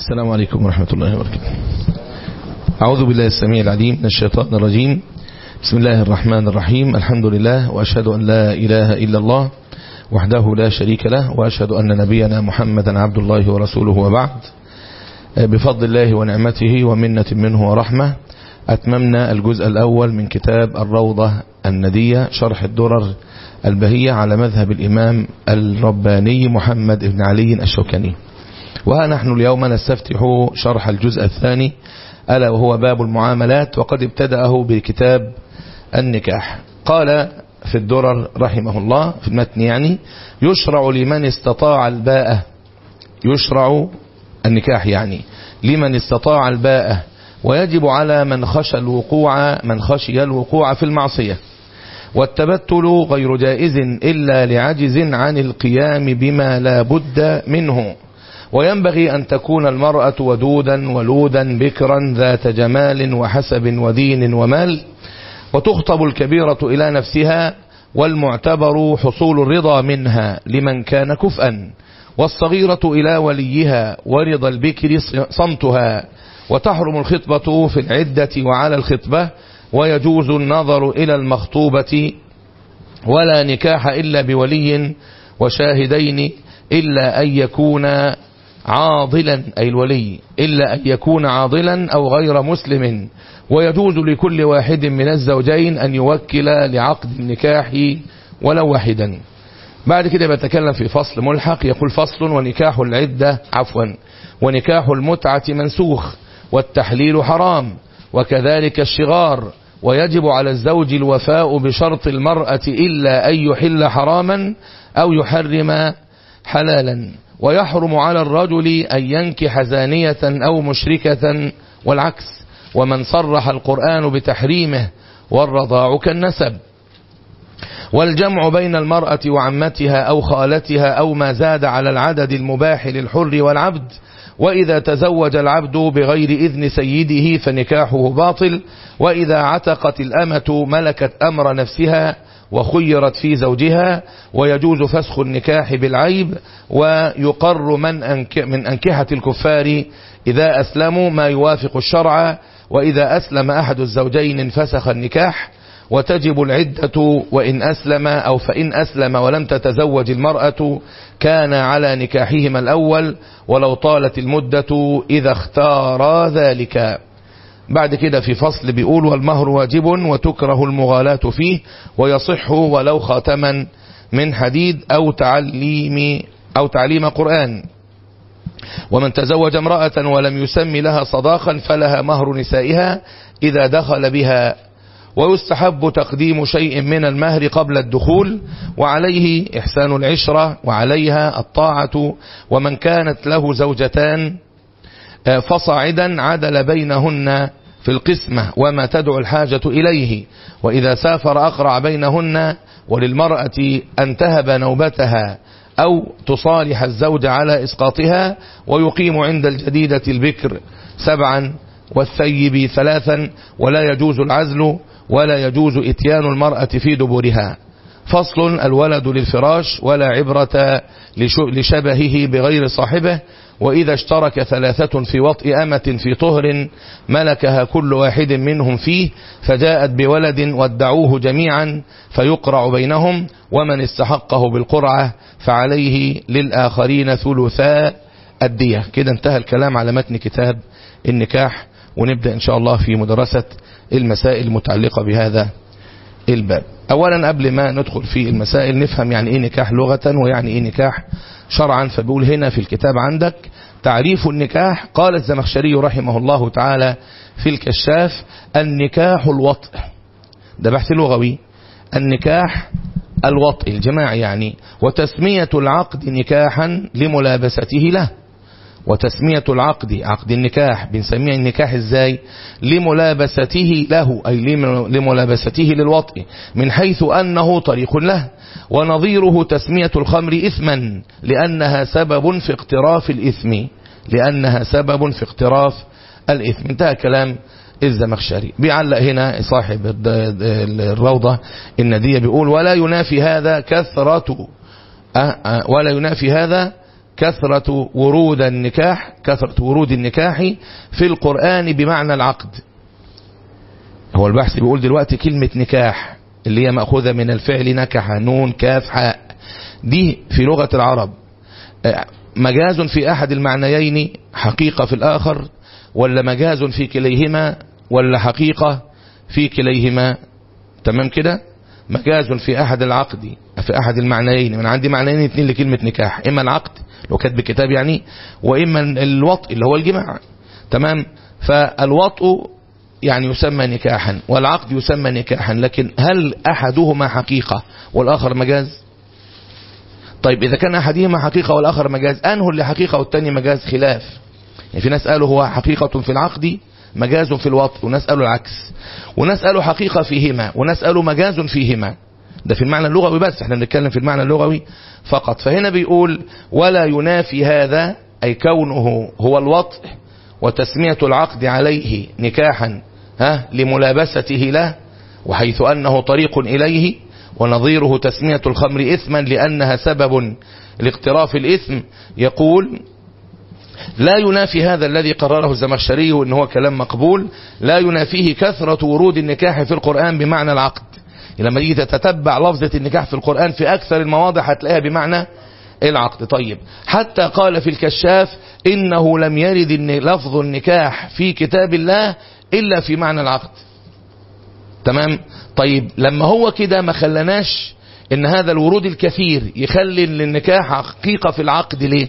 السلام عليكم ورحمة الله وبركاته أعوذ بالله السميع العليم من الشيطان الرجيم بسم الله الرحمن الرحيم الحمد لله وأشهد أن لا إله إلا الله وحده لا شريك له وأشهد أن نبينا محمدا عبد الله ورسوله وبعد بفضل الله ونعمته ومنة منه ورحمة أتممنا الجزء الأول من كتاب الروضة الندية شرح الدرر البهية على مذهب الإمام الرباني محمد بن علي الشوكاني وها نحن اليوم نستفتح شرح الجزء الثاني ألا وهو باب المعاملات وقد ابتدأه بكتاب النكاح قال في الدرر رحمه الله في المتن يعني يشرع لمن استطاع الباءة يشرع النكاح يعني لمن استطاع الباءة ويجب على من خشى الوقوع من خشي الوقوع في المعصية والتبتل غير جائز إلا لعجز عن القيام بما لا بد منه وينبغي أن تكون المرأة ودودا ولودا بكرا ذات جمال وحسب ودين ومال وتخطب الكبيرة إلى نفسها والمعتبر حصول الرضا منها لمن كان كفءا والصغيرة إلى وليها ورضا البكر صمتها وتحرم الخطبة في العدة وعلى الخطبة ويجوز النظر إلى المخطوبة ولا نكاح إلا بولي وشاهدين إلا أن يكون عاضلا أي الولي إلا أن يكون عاضلا أو غير مسلم ويجوز لكل واحد من الزوجين أن يوكل لعقد النكاح ولو واحدا بعد كده بتكلم في فصل ملحق يقول فصل ونكاح العدة عفوا ونكاح المتعة منسوخ والتحليل حرام وكذلك الشغار ويجب على الزوج الوفاء بشرط المرأة إلا أن يحل حراما أو يحرم حلالا ويحرم على الرجل أن ينكح زانية أو مشركة والعكس ومن صرح القرآن بتحريمه والرضاع كالنسب والجمع بين المرأة وعمتها أو خالتها أو ما زاد على العدد المباح للحر والعبد وإذا تزوج العبد بغير إذن سيده فنكاحه باطل وإذا عتقت الأمة ملكت أمر نفسها وخيرت في زوجها ويجوز فسخ النكاح بالعيب ويقر من, أنك من أنكحة الكفار إذا أسلموا ما يوافق الشرع وإذا أسلم أحد الزوجين انفسخ النكاح وتجب العدة وإن أسلم أو فإن أسلم ولم تتزوج المرأة كان على نكاحهما الأول ولو طالت المدة إذا اختار ذلك بعد كده في فصل بيقول والمهر واجب وتكره المغالاة فيه ويصح ولو خاتما من حديد أو تعليم أو تعليم قرآن ومن تزوج امرأة ولم يسمي لها صداقا فلها مهر نسائها إذا دخل بها ويستحب تقديم شيء من المهر قبل الدخول وعليه إحسان العشرة وعليها الطاعة ومن كانت له زوجتان فصاعدا عدل بينهن في القسمة وما تدعو الحاجة إليه وإذا سافر أقرع بينهن وللمرأة أن تهب نوبتها أو تصالح الزوج على إسقاطها ويقيم عند الجديدة البكر سبعا والثيب ثلاثا ولا يجوز العزل ولا يجوز اتيان المرأة في دبرها فصل الولد للفراش ولا عبرة لشبهه بغير صاحبه وإذا اشترك ثلاثة في وطء أمة في طهر ملكها كل واحد منهم فيه فجاءت بولد وادعوه جميعا فيقرع بينهم ومن استحقه بالقرعة فعليه للآخرين ثلثاء الدية كده انتهى الكلام على متن كتاب النكاح ونبدأ إن شاء الله في مدرسة المسائل المتعلقة بهذا الباب أولا قبل ما ندخل في المسائل نفهم يعني إيه نكاح لغة ويعني إيه نكاح شرعا فبيقول هنا في الكتاب عندك تعريف النكاح قال الزمخشري رحمه الله تعالى في الكشاف النكاح الوطء ده بحث لغوي النكاح الوطء الجماع يعني وتسمية العقد نكاحا لملابسته له وتسمية العقد عقد النكاح بنسميه النكاح ازاي لملابسته له أي لملابسته للوطء من حيث أنه طريق له ونظيره تسمية الخمر إثما لأنها سبب في اقتراف الإثم لأنها سبب في اقتراف الإثم انتهى كلام الزمخشري بيعلق هنا صاحب الروضة الندية بيقول ولا ينافي هذا كثرة ولا ينافي هذا كثرة ورود النكاح كثرة ورود النكاح في القرآن بمعنى العقد هو البحث بيقول دلوقتي كلمة نكاح اللي هي مأخوذة من الفعل نكح نون كاف حاء دي في لغة العرب مجاز في أحد المعنيين حقيقة في الآخر ولا مجاز في كليهما ولا حقيقة في كليهما تمام كده مجاز في أحد العقد في أحد المعنيين من عندي معنيين اثنين لكلمة نكاح إما العقد لو كاتب كتاب يعني وإما الوطء اللي هو الجماع تمام فالوطء يعني يسمى نكاحا والعقد يسمى نكاحا لكن هل أحدهما حقيقة والآخر مجاز طيب إذا كان أحدهما حقيقة والآخر مجاز أنه اللي حقيقة والتاني مجاز خلاف يعني في ناس قالوا هو حقيقة في العقد مجاز في الوطء وناس قالوا العكس وناس قالوا حقيقة فيهما وناس قالوا مجاز فيهما ده في المعنى اللغوي بس احنا بنتكلم في المعنى اللغوي فقط فهنا بيقول ولا ينافي هذا أي كونه هو الوطء وتسمية العقد عليه نكاحا ها لملابسته له وحيث أنه طريق إليه ونظيره تسمية الخمر إثما لأنها سبب لاقتراف الإثم يقول لا ينافي هذا الذي قرره الزمخشري وإن هو كلام مقبول لا ينافيه كثرة ورود النكاح في القرآن بمعنى العقد لما تيجي تتتبع لفظة النكاح في القرآن في أكثر المواضع هتلاقيها بمعنى العقد طيب حتى قال في الكشاف إنه لم يرد لفظ النكاح في كتاب الله إلا في معنى العقد تمام طيب لما هو كده ما خلناش ان هذا الورود الكثير يخلي للنكاح حقيقة في العقد ليه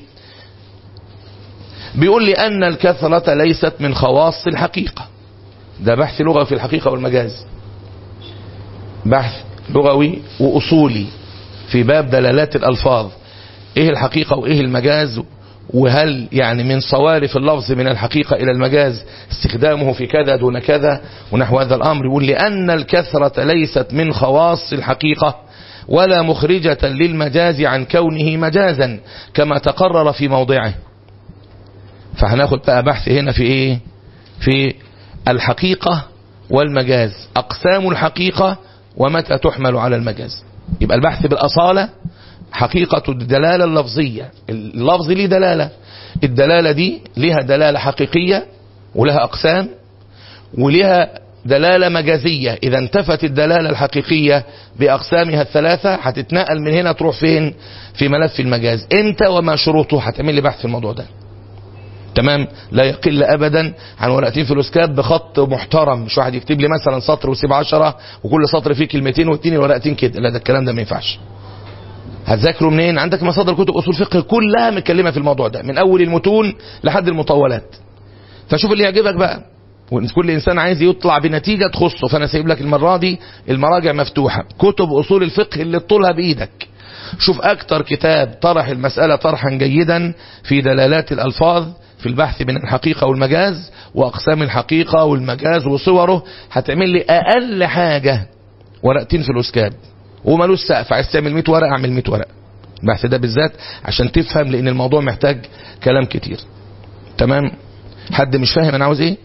بيقول لي ان الكثرة ليست من خواص الحقيقة ده بحث لغوي في الحقيقة والمجاز بحث لغوي واصولي في باب دلالات الالفاظ ايه الحقيقة وايه المجاز وهل يعني من صوارف اللفظ من الحقيقة إلى المجاز استخدامه في كذا دون كذا ونحو هذا الأمر يقول لأن الكثرة ليست من خواص الحقيقة ولا مخرجة للمجاز عن كونه مجازا كما تقرر في موضعه فهناخد بقى بحث هنا في ايه في الحقيقة والمجاز أقسام الحقيقة ومتى تحمل على المجاز يبقى البحث بالأصالة حقيقة الدلالة اللفظية اللفظ ليه دلالة الدلالة دي ليها دلالة حقيقية ولها أقسام ولها دلالة مجازية إذا انتفت الدلالة الحقيقية بأقسامها الثلاثة هتتنقل من هنا تروح فين في ملف المجاز امتى وما شروطه هتعمل لي بحث في الموضوع ده تمام لا يقل ابدا عن ورقتين فلوسكاب بخط محترم مش واحد يكتب لي مثلا سطر ويسيب عشرة وكل سطر فيه كلمتين والتاني ورقتين كده لا ده الكلام ده ما ينفعش هتذاكره منين عندك مصادر كتب اصول فقه كلها متكلمه في الموضوع ده من اول المتون لحد المطولات فشوف اللي يعجبك بقى وكل انسان عايز يطلع بنتيجه تخصه فانا سايب لك المره دي المراجع مفتوحه كتب اصول الفقه اللي تطولها بايدك شوف اكتر كتاب طرح المساله طرحا جيدا في دلالات الالفاظ في البحث بين الحقيقة والمجاز وأقسام الحقيقة والمجاز وصوره هتعمل لي أقل حاجة ورقتين في الأسكاب ومالوش سقف عايز تعمل 100 ورقة اعمل 100 ورقة البحث ده بالذات عشان تفهم لأن الموضوع محتاج كلام كتير تمام حد مش فاهم أنا عاوز إيه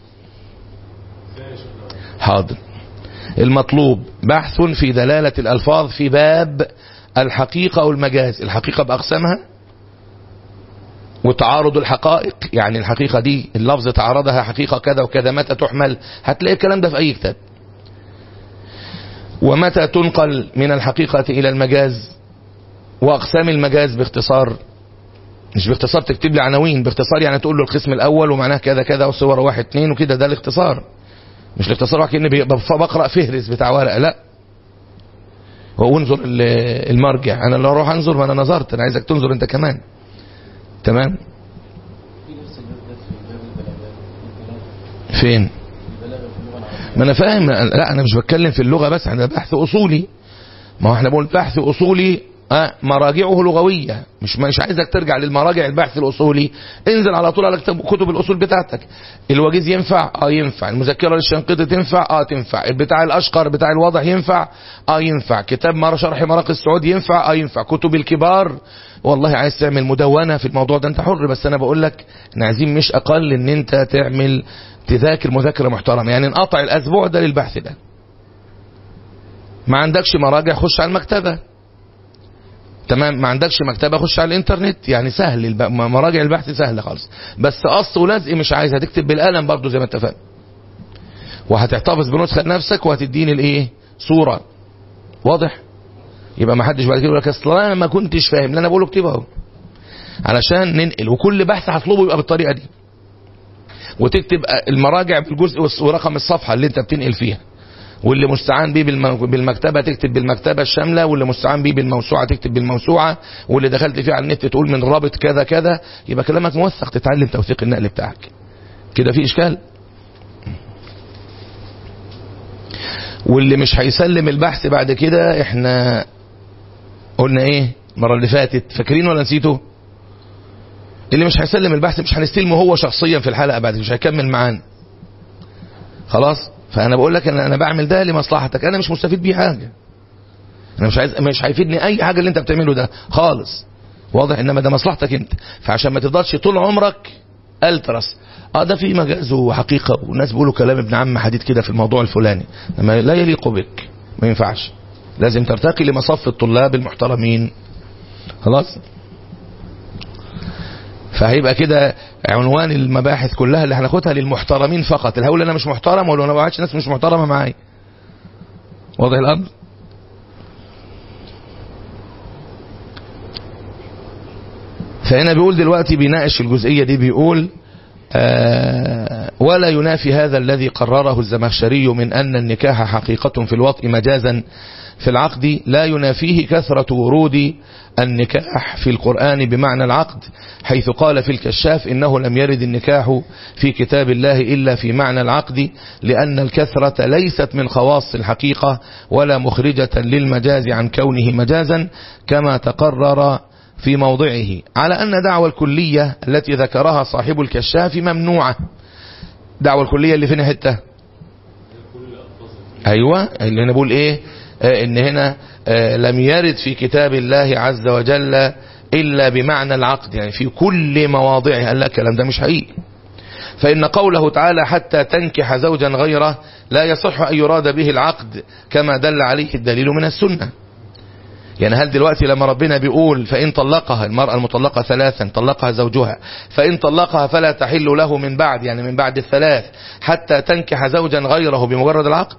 حاضر المطلوب بحث في دلالة الألفاظ في باب الحقيقة والمجاز الحقيقة بأقسامها وتعارض الحقائق يعني الحقيقة دي اللفظ تعارضها حقيقة كذا وكذا متى تحمل هتلاقي الكلام ده في أي كتاب ومتى تنقل من الحقيقة إلى المجاز وأقسام المجاز باختصار مش باختصار تكتب لي عناوين باختصار يعني تقول له القسم الأول ومعناه كذا كذا وصور واحد اتنين وكده ده الاختصار مش الاختصار واحد كأني بقرأ فهرس بتاع ورقة لا وانظر المرجع انا لو اروح انظر ما انا نظرت انا عايزك تنظر انت كمان تمام فين ما انا فاهم لا انا مش بتكلم في اللغة بس انا بحث اصولي ما هو احنا بقول بحث اصولي أه مراجعه لغوية مش مش عايزك ترجع للمراجع البحث الاصولي انزل على طول على كتب الاصول بتاعتك الوجيز ينفع اه ينفع المذكرة للشنقيطي تنفع اه تنفع بتاع الاشقر بتاع الواضح ينفع اه ينفع كتاب مر شرح مراقي السعود ينفع اه ينفع كتب الكبار والله عايز تعمل مدونة في الموضوع ده انت حر بس انا بقول لك احنا عايزين مش اقل ان انت تعمل تذاكر مذاكرة محترمة يعني انقطع الاسبوع ده للبحث ده ما عندكش مراجع خش على المكتبة تمام ما عندكش مكتبة خش على الانترنت يعني سهل الب... مراجع البحث سهلة خالص بس قص ولزق مش عايز هتكتب بالقلم برضو زي ما اتفقنا وهتحتفظ بنسخة لنفسك وهتديني الايه صورة واضح يبقى ما حدش بعد كده يقول لك اصل انا ما كنتش فاهم اللي انا بقوله اكتبه اهو علشان ننقل وكل بحث هطلبه يبقى بالطريقة دي وتكتب المراجع بالجزء ورقم الصفحة اللي انت بتنقل فيها واللي مستعان بيه بالمكتبة تكتب بالمكتبة الشاملة واللي مستعان بيه بالموسوعة تكتب بالموسوعة واللي دخلت فيه على النت تقول من رابط كذا كذا يبقى كلامك موثق تتعلم توثيق النقل بتاعك كده في اشكال واللي مش هيسلم البحث بعد كده احنا قلنا ايه المرة اللي فاتت فاكرين ولا نسيته اللي مش هيسلم البحث مش هنستلمه هو شخصيا في الحلقة بعد مش هيكمل معانا خلاص فانا بقول لك ان انا بعمل ده لمصلحتك انا مش مستفيد بيه حاجه انا مش عايز مش هيفيدني اي حاجه اللي انت بتعمله ده خالص واضح انما ده مصلحتك انت فعشان ما تفضلش طول عمرك الترس اه ده في مجاز وحقيقه والناس بيقولوا كلام ابن عم حديد كده في الموضوع الفلاني لما لا يليق بك ما ينفعش لازم ترتقي لمصف الطلاب المحترمين خلاص فهيبقى كده عنوان المباحث كلها اللي هناخدها للمحترمين فقط اللي هقول انا مش محترم ولا انا ما ناس مش محترمه معايا واضح الامر فهنا بيقول دلوقتي بيناقش الجزئيه دي بيقول آه ولا ينافي هذا الذي قرره الزمخشري من أن النكاح حقيقة في الوطء مجازا في العقد لا ينافيه كثرة ورود النكاح في القرآن بمعنى العقد حيث قال في الكشاف إنه لم يرد النكاح في كتاب الله إلا في معنى العقد لأن الكثرة ليست من خواص الحقيقة ولا مخرجة للمجاز عن كونه مجازا كما تقرر في موضعه على أن دعوى الكلية التي ذكرها صاحب الكشاف ممنوعة دعوى الكلية اللي فين حتة أيوة اللي أنا بقول إيه آه إن هنا آه لم يرد في كتاب الله عز وجل إلا بمعنى العقد يعني في كل مواضعه قال لا الكلام ده مش حقيقي فإن قوله تعالى حتى تنكح زوجا غيره لا يصح أن يراد به العقد كما دل عليه الدليل من السنة يعني هل دلوقتي لما ربنا بيقول فإن طلقها المرأة المطلقة ثلاثا طلقها زوجها فإن طلقها فلا تحل له من بعد يعني من بعد الثلاث حتى تنكح زوجا غيره بمجرد العقد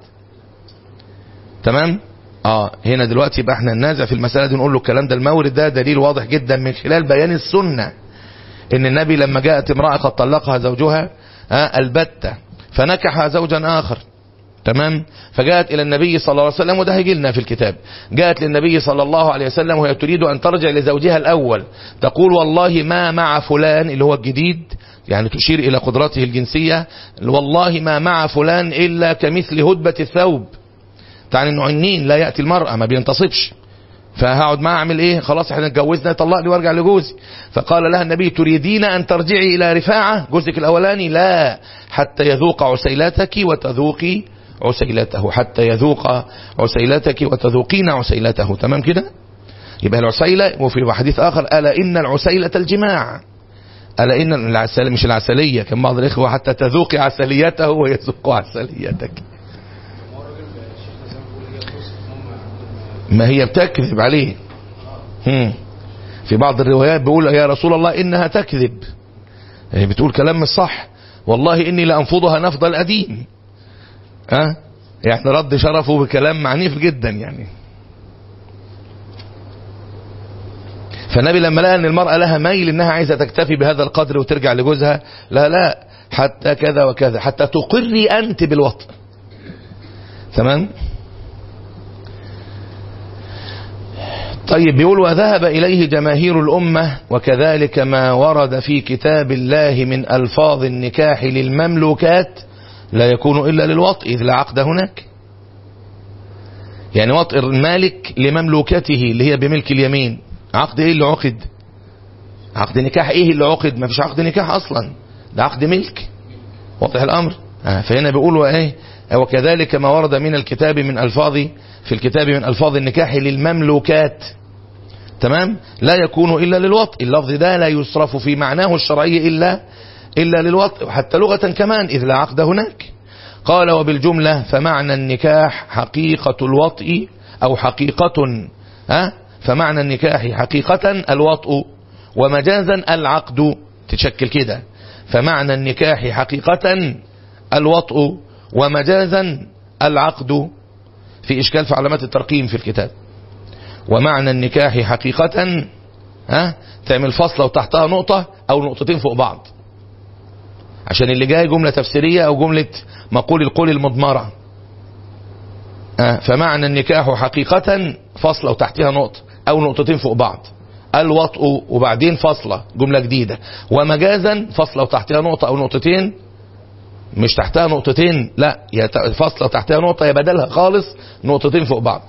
تمام اه هنا دلوقتي يبقى احنا ننازع في المسألة دي نقول له الكلام ده المورد ده دليل واضح جدا من خلال بيان السنة ان النبي لما جاءت امرأة قد طلقها زوجها آه البتة فنكح زوجا آخر تمام فجاءت إلى النبي صلى الله عليه وسلم وده هيجي لنا في الكتاب جاءت للنبي صلى الله عليه وسلم وهي تريد أن ترجع لزوجها الأول تقول والله ما مع فلان اللي هو الجديد يعني تشير إلى قدرته الجنسية والله ما مع فلان إلا كمثل هدبة الثوب تعني انه عنين لا يأتي المرأة ما بينتصبش فهقعد معاه اعمل ايه خلاص احنا اتجوزنا طلقني وارجع لجوزي فقال لها النبي تريدين ان ترجعي الى رفاعة جوزك الاولاني لا حتى يذوق عسيلتك وتذوقي عسيلته حتى يذوق عسيلتك وتذوقين عسيلته تمام كده يبقى العسيلة وفي حديث آخر ألا إن العسيلة الجماع ألا إن العسل مش العسلية كان بعض الإخوة حتى تذوقي عسليته ويذوق عسليتك ما هي بتكذب عليه هم. في بعض الروايات بيقول يا رسول الله إنها تكذب هي بتقول كلام مش صح والله إني لأنفضها نفض القديم ها يعني رد شرفه بكلام عنيف جدا يعني فالنبي لما لقى ان المرأة لها ميل انها عايزة تكتفي بهذا القدر وترجع لجوزها لا لا حتى كذا وكذا حتى تقري انت بالوطء تمام طيب بيقول وذهب إليه جماهير الأمة وكذلك ما ورد في كتاب الله من ألفاظ النكاح للمملوكات لا يكون إلا للوطء إذ لا عقد هناك يعني وطء المالك لمملوكته اللي هي بملك اليمين عقد ايه اللي عقد عقد نكاح ايه اللي عقد ما فيش عقد نكاح اصلا ده عقد ملك واضح الامر آه فهنا بيقولوا ايه وكذلك ما ورد من الكتاب من الفاظ في الكتاب من الفاظ النكاح للمملوكات تمام لا يكون الا للوطء اللفظ ده لا يصرف في معناه الشرعي الا إلا للوطء حتى لغة كمان إذ لا عقد هناك قال وبالجملة فمعنى النكاح حقيقة الوطء أو حقيقة ها فمعنى النكاح حقيقة الوطء ومجازا العقد تشكل كده فمعنى النكاح حقيقة الوطء ومجازا العقد في إشكال في علامات الترقيم في الكتاب ومعنى النكاح حقيقة ها تعمل فصلة وتحتها نقطة أو نقطتين فوق بعض عشان اللي جاي جملة تفسيرية أو جملة مقول القول المضمرة فمعنى النكاح حقيقة فصلة وتحتها نقطة أو نقطتين فوق بعض الوطء وبعدين فصلة جملة جديدة ومجازا فصلة وتحتها نقطة أو نقطتين مش تحتها نقطتين لا يا فصلة تحتها نقطة يا بدلها خالص نقطتين فوق بعض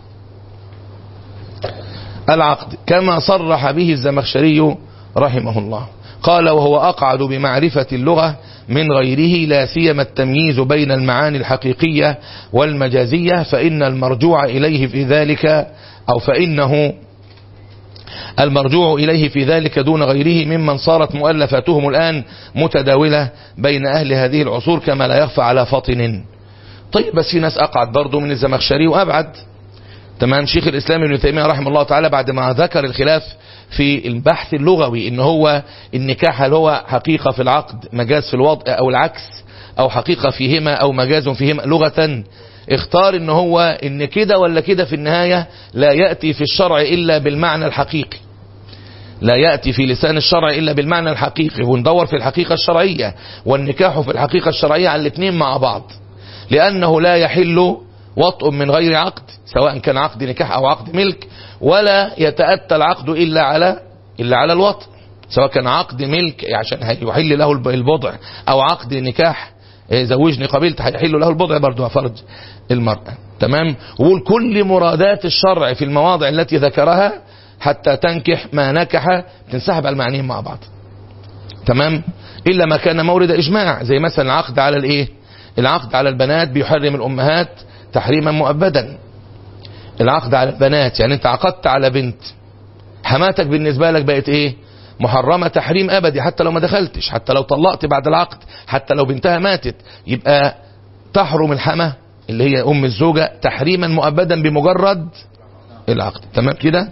العقد كما صرح به الزمخشري رحمه الله قال وهو أقعد بمعرفة اللغة من غيره لا سيما التمييز بين المعاني الحقيقية والمجازية فإن المرجوع إليه في ذلك أو فإنه المرجوع إليه في ذلك دون غيره ممن صارت مؤلفاتهم الآن متداولة بين أهل هذه العصور كما لا يخفى على فطن طيب بس في ناس أقعد برضه من الزمخشري وأبعد تمام شيخ الإسلام ابن تيمية رحمه الله تعالى بعد ما ذكر الخلاف في البحث اللغوي ان هو النكاح هل هو حقيقة في العقد مجاز في الوضع او العكس او حقيقة فيهما او مجاز فيهما لغة اختار ان هو ان كده ولا كده في النهاية لا يأتي في الشرع الا بالمعنى الحقيقي لا يأتي في لسان الشرع إلا بالمعنى الحقيقي وندور في الحقيقة الشرعية والنكاح في الحقيقة الشرعية على الاثنين مع بعض لأنه لا يحل وطء من غير عقد سواء كان عقد نكاح أو عقد ملك ولا يتأتى العقد إلا على إلا على الوطء سواء كان عقد ملك عشان يحل له البضع أو عقد نكاح زوجني قبيلت هيحل له البضع برضه فرج المرأة تمام وكل مرادات الشرع في المواضع التي ذكرها حتى تنكح ما نكح تنسحب المعنيين مع بعض تمام إلا ما كان مورد إجماع زي مثلا العقد على الإيه العقد على البنات بيحرم الأمهات تحريما مؤبدا العقد على البنات يعني انت عقدت على بنت حماتك بالنسبة لك بقت ايه محرمة تحريم ابدي حتى لو ما دخلتش حتى لو طلقت بعد العقد حتى لو بنتها ماتت يبقى تحرم الحمى اللي هي ام الزوجة تحريما مؤبدا بمجرد العقد تمام كده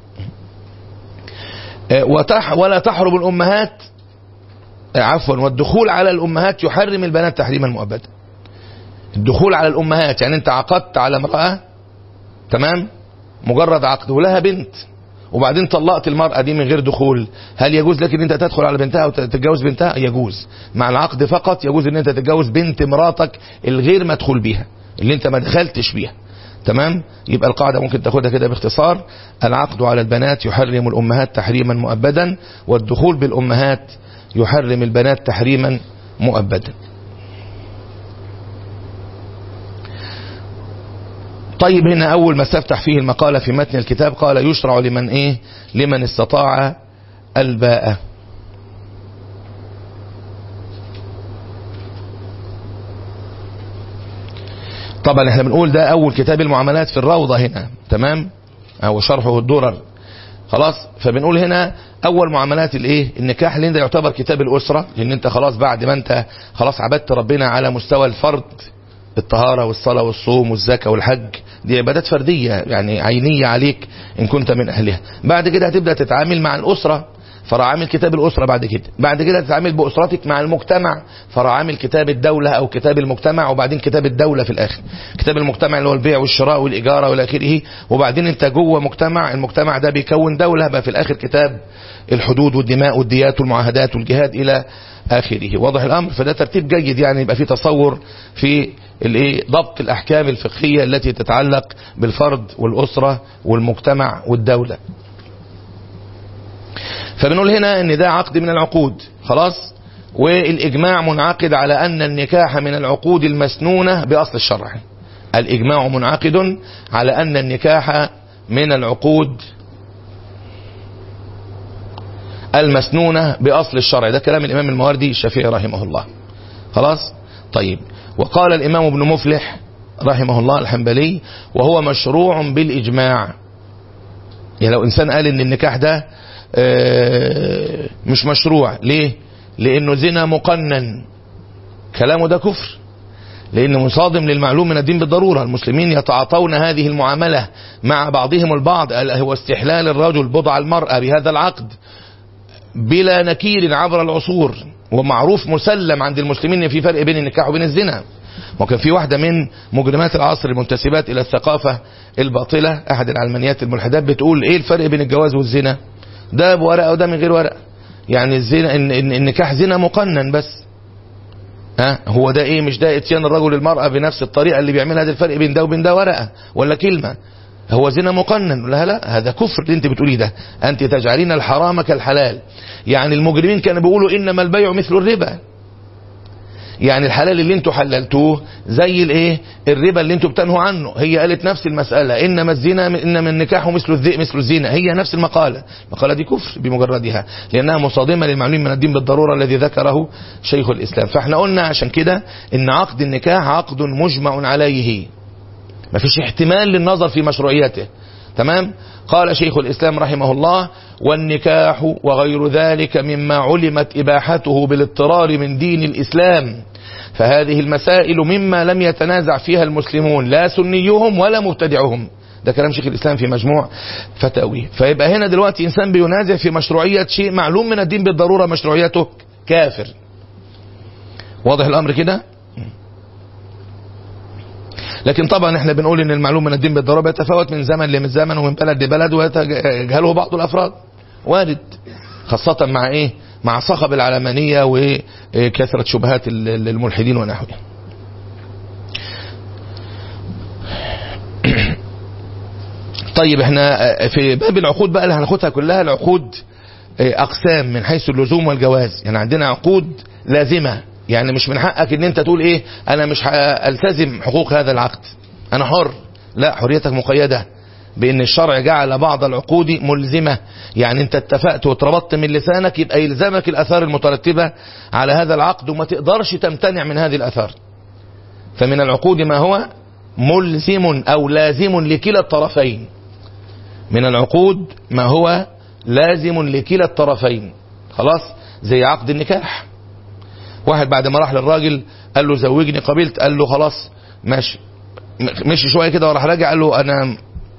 وتح ولا تحرم الامهات عفوا والدخول على الامهات يحرم البنات تحريما مؤبدا الدخول على الامهات يعني انت عقدت على امرأة تمام مجرد عقد ولها بنت وبعدين طلقت المرأة دي من غير دخول هل يجوز لك ان انت تدخل على بنتها وتتجوز بنتها يجوز مع العقد فقط يجوز ان انت تتجوز بنت مراتك الغير مدخول بيها اللي انت ما دخلتش بيها تمام يبقى القاعدة ممكن تاخدها كده باختصار العقد على البنات يحرم الأمهات تحريما مؤبدا والدخول بالأمهات يحرم البنات تحريما مؤبدا طيب هنا أول ما استفتح فيه المقالة في متن الكتاب قال يشرع لمن إيه لمن استطاع الباء طبعا احنا بنقول ده أول كتاب المعاملات في الروضة هنا تمام أو شرحه الدرر خلاص فبنقول هنا اول معاملات الايه النكاح اللي ده يعتبر كتاب الاسره لان انت خلاص بعد ما انت خلاص عبدت ربنا على مستوى الفرد الطهارة والصلاة والصوم والزكاة والحج دي عبادات فردية يعني عينية عليك إن كنت من أهلها بعد كده هتبدأ تتعامل مع الأسرة فراح عامل كتاب الأسرة بعد كده بعد كده تتعامل بأسرتك مع المجتمع فراح عامل كتاب الدولة أو كتاب المجتمع وبعدين كتاب الدولة في الآخر كتاب المجتمع اللي هو البيع والشراء والإجارة والى آخره وبعدين أنت جوه مجتمع المجتمع ده بيكون دولة بقى في الآخر كتاب الحدود والدماء والديات والمعاهدات والجهاد إلى آخره واضح الأمر فده ترتيب جيد يعني يبقى في تصور في الايه ضبط الأحكام الفقهية التي تتعلق بالفرد والأسرة والمجتمع والدولة فبنقول هنا ان ده عقد من العقود خلاص والإجماع منعقد على أن النكاح من العقود المسنونة بأصل الشرع الإجماع منعقد على أن النكاح من العقود المسنونة بأصل الشرع ده كلام الإمام المواردي الشافعي رحمه الله خلاص طيب وقال الإمام ابن مفلح رحمه الله الحنبلي وهو مشروع بالإجماع يعني لو إنسان قال إن النكاح ده مش مشروع ليه لأنه زنا مقنن كلامه ده كفر لأن مصادم للمعلوم من الدين بالضرورة المسلمين يتعاطون هذه المعاملة مع بعضهم البعض هو استحلال الرجل بضع المرأة بهذا العقد بلا نكير عبر العصور ومعروف مسلم عند المسلمين ان في فرق بين النكاح وبين الزنا وكان في واحدة من مجرمات العصر المنتسبات إلى الثقافة الباطلة أحد العلمانيات الملحدات بتقول إيه الفرق بين الجواز والزنا ده بورقة وده من غير ورقة يعني الزنا النكاح زنا مقنن بس ها هو ده ايه مش ده اتيان الرجل المرأة بنفس الطريقة اللي بيعملها ده الفرق بين ده وبين ده ورقة ولا كلمة هو زنا مقنن لا لا هذا كفر اللي انت بتقوليه ده انت تجعلين الحرام كالحلال يعني المجرمين كانوا بيقولوا انما البيع مثل الربا يعني الحلال اللي انتوا حللتوه زي الايه الربا اللي انتوا بتنهوا عنه هي قالت نفس المسألة انما الزنا انما النكاح مثل الذئ مثل الزنا هي نفس المقالة المقالة دي كفر بمجردها لانها مصادمة للمعلوم من الدين بالضرورة الذي ذكره شيخ الاسلام فاحنا قلنا عشان كده ان عقد النكاح عقد مجمع عليه ما فيش احتمال للنظر في مشروعيته تمام قال شيخ الإسلام رحمه الله والنكاح وغير ذلك مما علمت إباحته بالاضطرار من دين الإسلام فهذه المسائل مما لم يتنازع فيها المسلمون لا سنيهم ولا مبتدعهم ده كلام شيخ الإسلام في مجموع فتاوي فيبقى هنا دلوقتي إنسان بينازع في مشروعية شيء معلوم من الدين بالضرورة مشروعيته كافر واضح الأمر كده لكن طبعا احنا بنقول ان المعلوم من الدين بالضرورة يتفاوت من زمن لزمن ومن بلد لبلد ويتجهله بعض الافراد وارد خاصة مع ايه مع صخب العلمانية وكثرة شبهات الملحدين ونحوهم طيب احنا في باب العقود بقى اللي هناخدها كلها العقود اقسام من حيث اللزوم والجواز يعني عندنا عقود لازمة يعني مش من حقك ان انت تقول ايه انا مش التزم حقوق هذا العقد انا حر لا حريتك مقيدة بان الشرع جعل بعض العقود ملزمة يعني انت اتفقت واتربطت من لسانك يبقى يلزمك الاثار المترتبة على هذا العقد وما تقدرش تمتنع من هذه الاثار فمن العقود ما هو ملزم او لازم لكلا الطرفين من العقود ما هو لازم لكلا الطرفين خلاص زي عقد النكاح واحد بعد ما راح للراجل قال له زوجني قبلت قال له خلاص ماشي مشي شويه كده وراح راجع قال له انا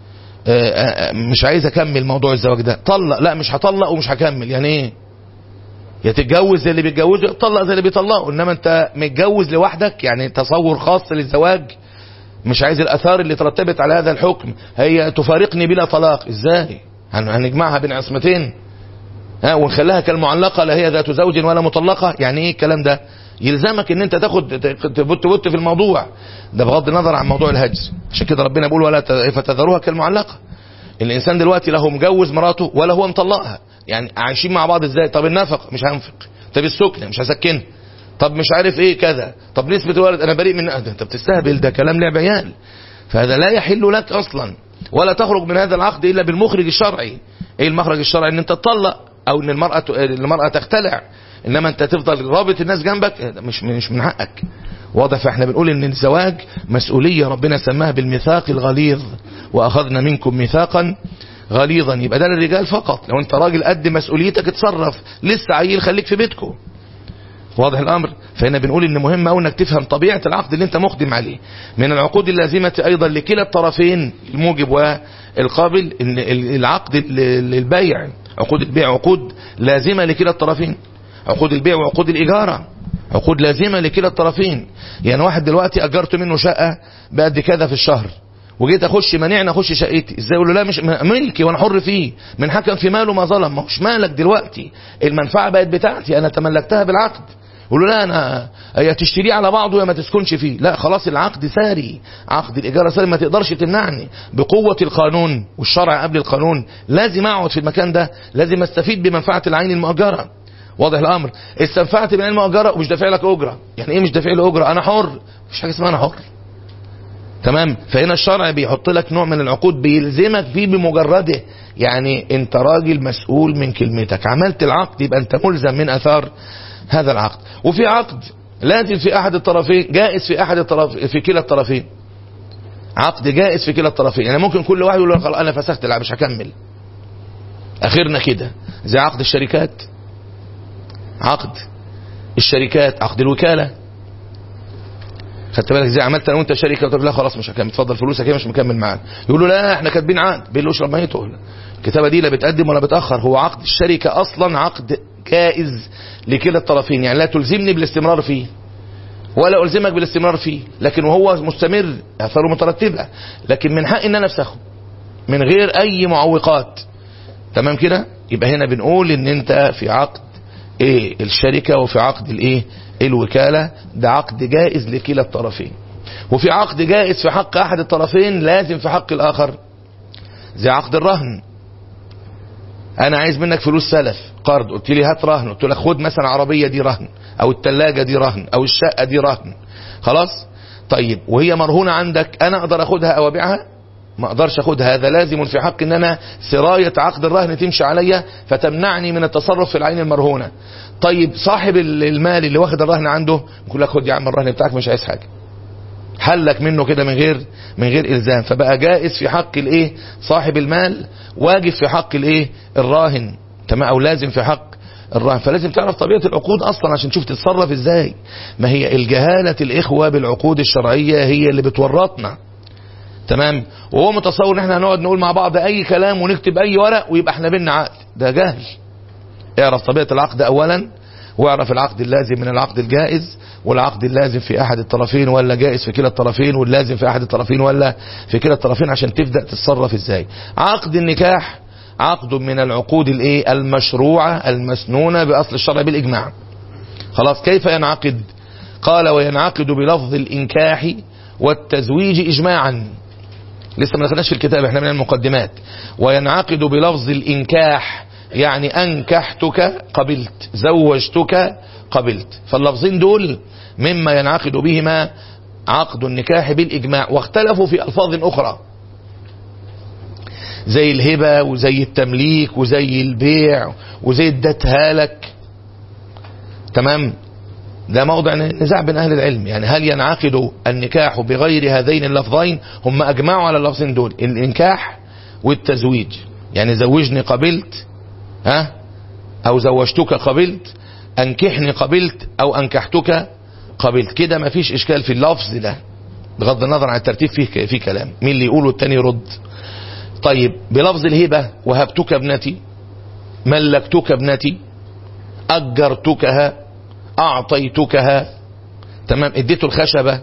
مش عايز اكمل موضوع الزواج ده طلق لا مش هطلق ومش هكمل يعني ايه يا تتجوز زي اللي بيتجوزوا تطلق زي اللي بيطلقوا انما انت متجوز لوحدك يعني تصور خاص للزواج مش عايز الاثار اللي ترتبت على هذا الحكم هي تفارقني بلا طلاق ازاي هنجمعها بين عصمتين ها ونخليها كالمعلقة لا هي ذات زوج ولا مطلقة يعني ايه الكلام ده يلزمك ان انت تاخد تبت بت في الموضوع ده بغض النظر عن موضوع الهجر عشان كده ربنا بيقول ولا فتذروها كالمعلقة الانسان دلوقتي لا هو مجوز مراته ولا هو مطلقها يعني عايشين مع بعض ازاي طب النفق مش هنفق طب السكنة مش هسكنها طب مش عارف ايه كذا طب نسبة الولد انا بريء من ده انت بتستهبل ده كلام لعب عيال فهذا لا يحل لك اصلا ولا تخرج من هذا العقد الا بالمخرج الشرعي ايه المخرج الشرعي ان انت تطلق او ان المرأة المرأة تختلع انما انت تفضل رابط الناس جنبك مش مش من حقك واضح فاحنا بنقول ان الزواج مسؤولية ربنا سماها بالميثاق الغليظ واخذنا منكم ميثاقا غليظا يبقى ده للرجال فقط لو انت راجل قد مسؤوليتك اتصرف لسه عيل خليك في بيتكم واضح الامر فهنا بنقول ان مهم قوي انك تفهم طبيعه العقد اللي انت مقدم عليه من العقود اللازمه ايضا لكلا الطرفين الموجب والقابل ان العقد البيع عقود البيع عقود لازمه لكلا الطرفين عقود البيع وعقود الاجاره عقود لازمه لكلا الطرفين يعني واحد دلوقتي اجرت منه شقه بقد كذا في الشهر وجيت اخش مانعني اخش شقتي ازاي اقول له لا مش ملكي وانا حر فيه من حكم في ماله ما ظلم ما هوش مالك دلوقتي المنفعه بقت بتاعتي انا تملكتها بالعقد يقول له لا انا يا تشتريه على بعضه يا ما تسكنش فيه لا خلاص العقد ساري عقد الايجار ساري ما تقدرش تمنعني بقوه القانون والشرع قبل القانون لازم اقعد في المكان ده لازم استفيد بمنفعه العين المؤجره واضح الامر استنفعت من العين المؤجره ومش دافع لك اجره يعني ايه مش دافع لي اجره انا حر مفيش حاجه اسمها انا حر تمام فهنا الشرع بيحط لك نوع من العقود بيلزمك فيه بمجرده يعني انت راجل مسؤول من كلمتك عملت العقد يبقى انت ملزم من اثار هذا العقد وفي عقد لازم في احد الطرفين جائز في احد الطرف في كلا الطرفين عقد جائز في كلا الطرفين يعني ممكن كل واحد يقول لك انا فسخت لا مش هكمل اخرنا كده زي عقد الشركات عقد الشركات عقد الوكالة خدت بالك زي عملت انا وانت شركه وتقول لا خلاص مش هكمل اتفضل فلوسك هي مش مكمل معاك يقولوا لا احنا كاتبين عقد بيقول له اشرب ميته الكتابه دي لا بتقدم ولا بتاخر هو عقد الشركه اصلا عقد جائز لكلا الطرفين يعني لا تلزمني بالاستمرار فيه ولا الزمك بالاستمرار فيه لكن وهو مستمر اثاره مترتبه لكن من حق ان انا افسخه من غير اي معوقات تمام كده يبقى هنا بنقول ان انت في عقد ايه الشركه وفي عقد الايه الوكاله ده عقد جائز لكلا الطرفين وفي عقد جائز في حق احد الطرفين لازم في حق الاخر زي عقد الرهن انا عايز منك فلوس سلف قرض قلت لي هات رهن قلت لك خد مثلا عربيه دي رهن او الثلاجه دي رهن او الشقه دي رهن خلاص طيب وهي مرهونه عندك انا اقدر اخدها او ابيعها ما اقدرش اخدها هذا لازم في حق ان انا سرايه عقد الرهن تمشي عليا فتمنعني من التصرف في العين المرهونه طيب صاحب المال اللي واخد الرهن عنده يقول لك خد يا عم الرهن بتاعك مش عايز حاجه حلك منه كده من غير من غير الزام فبقى جائز في حق الايه صاحب المال واجب في حق الايه الراهن تمام او لازم في حق الراهن فلازم تعرف طبيعه العقود اصلا عشان تشوف تتصرف ازاي ما هي الجهاله الاخوه بالعقود الشرعيه هي اللي بتورطنا تمام وهو متصور ان احنا هنقعد نقول مع بعض اي كلام ونكتب اي ورق ويبقى احنا بينا عقد ده جهل اعرف طبيعه العقد اولا واعرف العقد اللازم من العقد الجائز والعقد اللازم في احد الطرفين ولا جائز في كلا الطرفين واللازم في احد الطرفين ولا في كلا الطرفين عشان تبدا تتصرف ازاي عقد النكاح عقد من العقود الايه المشروعه المسنونه باصل الشرع بالاجماع خلاص كيف ينعقد قال وينعقد بلفظ الانكاح والتزويج اجماعا لسه ما دخلناش في الكتاب احنا من المقدمات وينعقد بلفظ الانكاح يعني انكحتك قبلت زوجتك قبلت فاللفظين دول مما ينعقد بهما عقد النكاح بالاجماع واختلفوا في الفاظ اخرى زي الهبه وزي التمليك وزي البيع وزي ادتها لك تمام ده موضع نزاع بين اهل العلم يعني هل ينعقد النكاح بغير هذين اللفظين هم اجمعوا على اللفظين دول الانكاح والتزويج يعني زوجني قبلت ها او زوجتك قبلت انكحني قبلت او انكحتك قبلت كده ما فيش اشكال في اللفظ ده بغض النظر عن الترتيب فيه في كلام مين اللي يقوله التاني يرد طيب بلفظ الهبه وهبتك ابنتي ملكتك ابنتي اجرتكها اعطيتكها تمام اديته الخشبه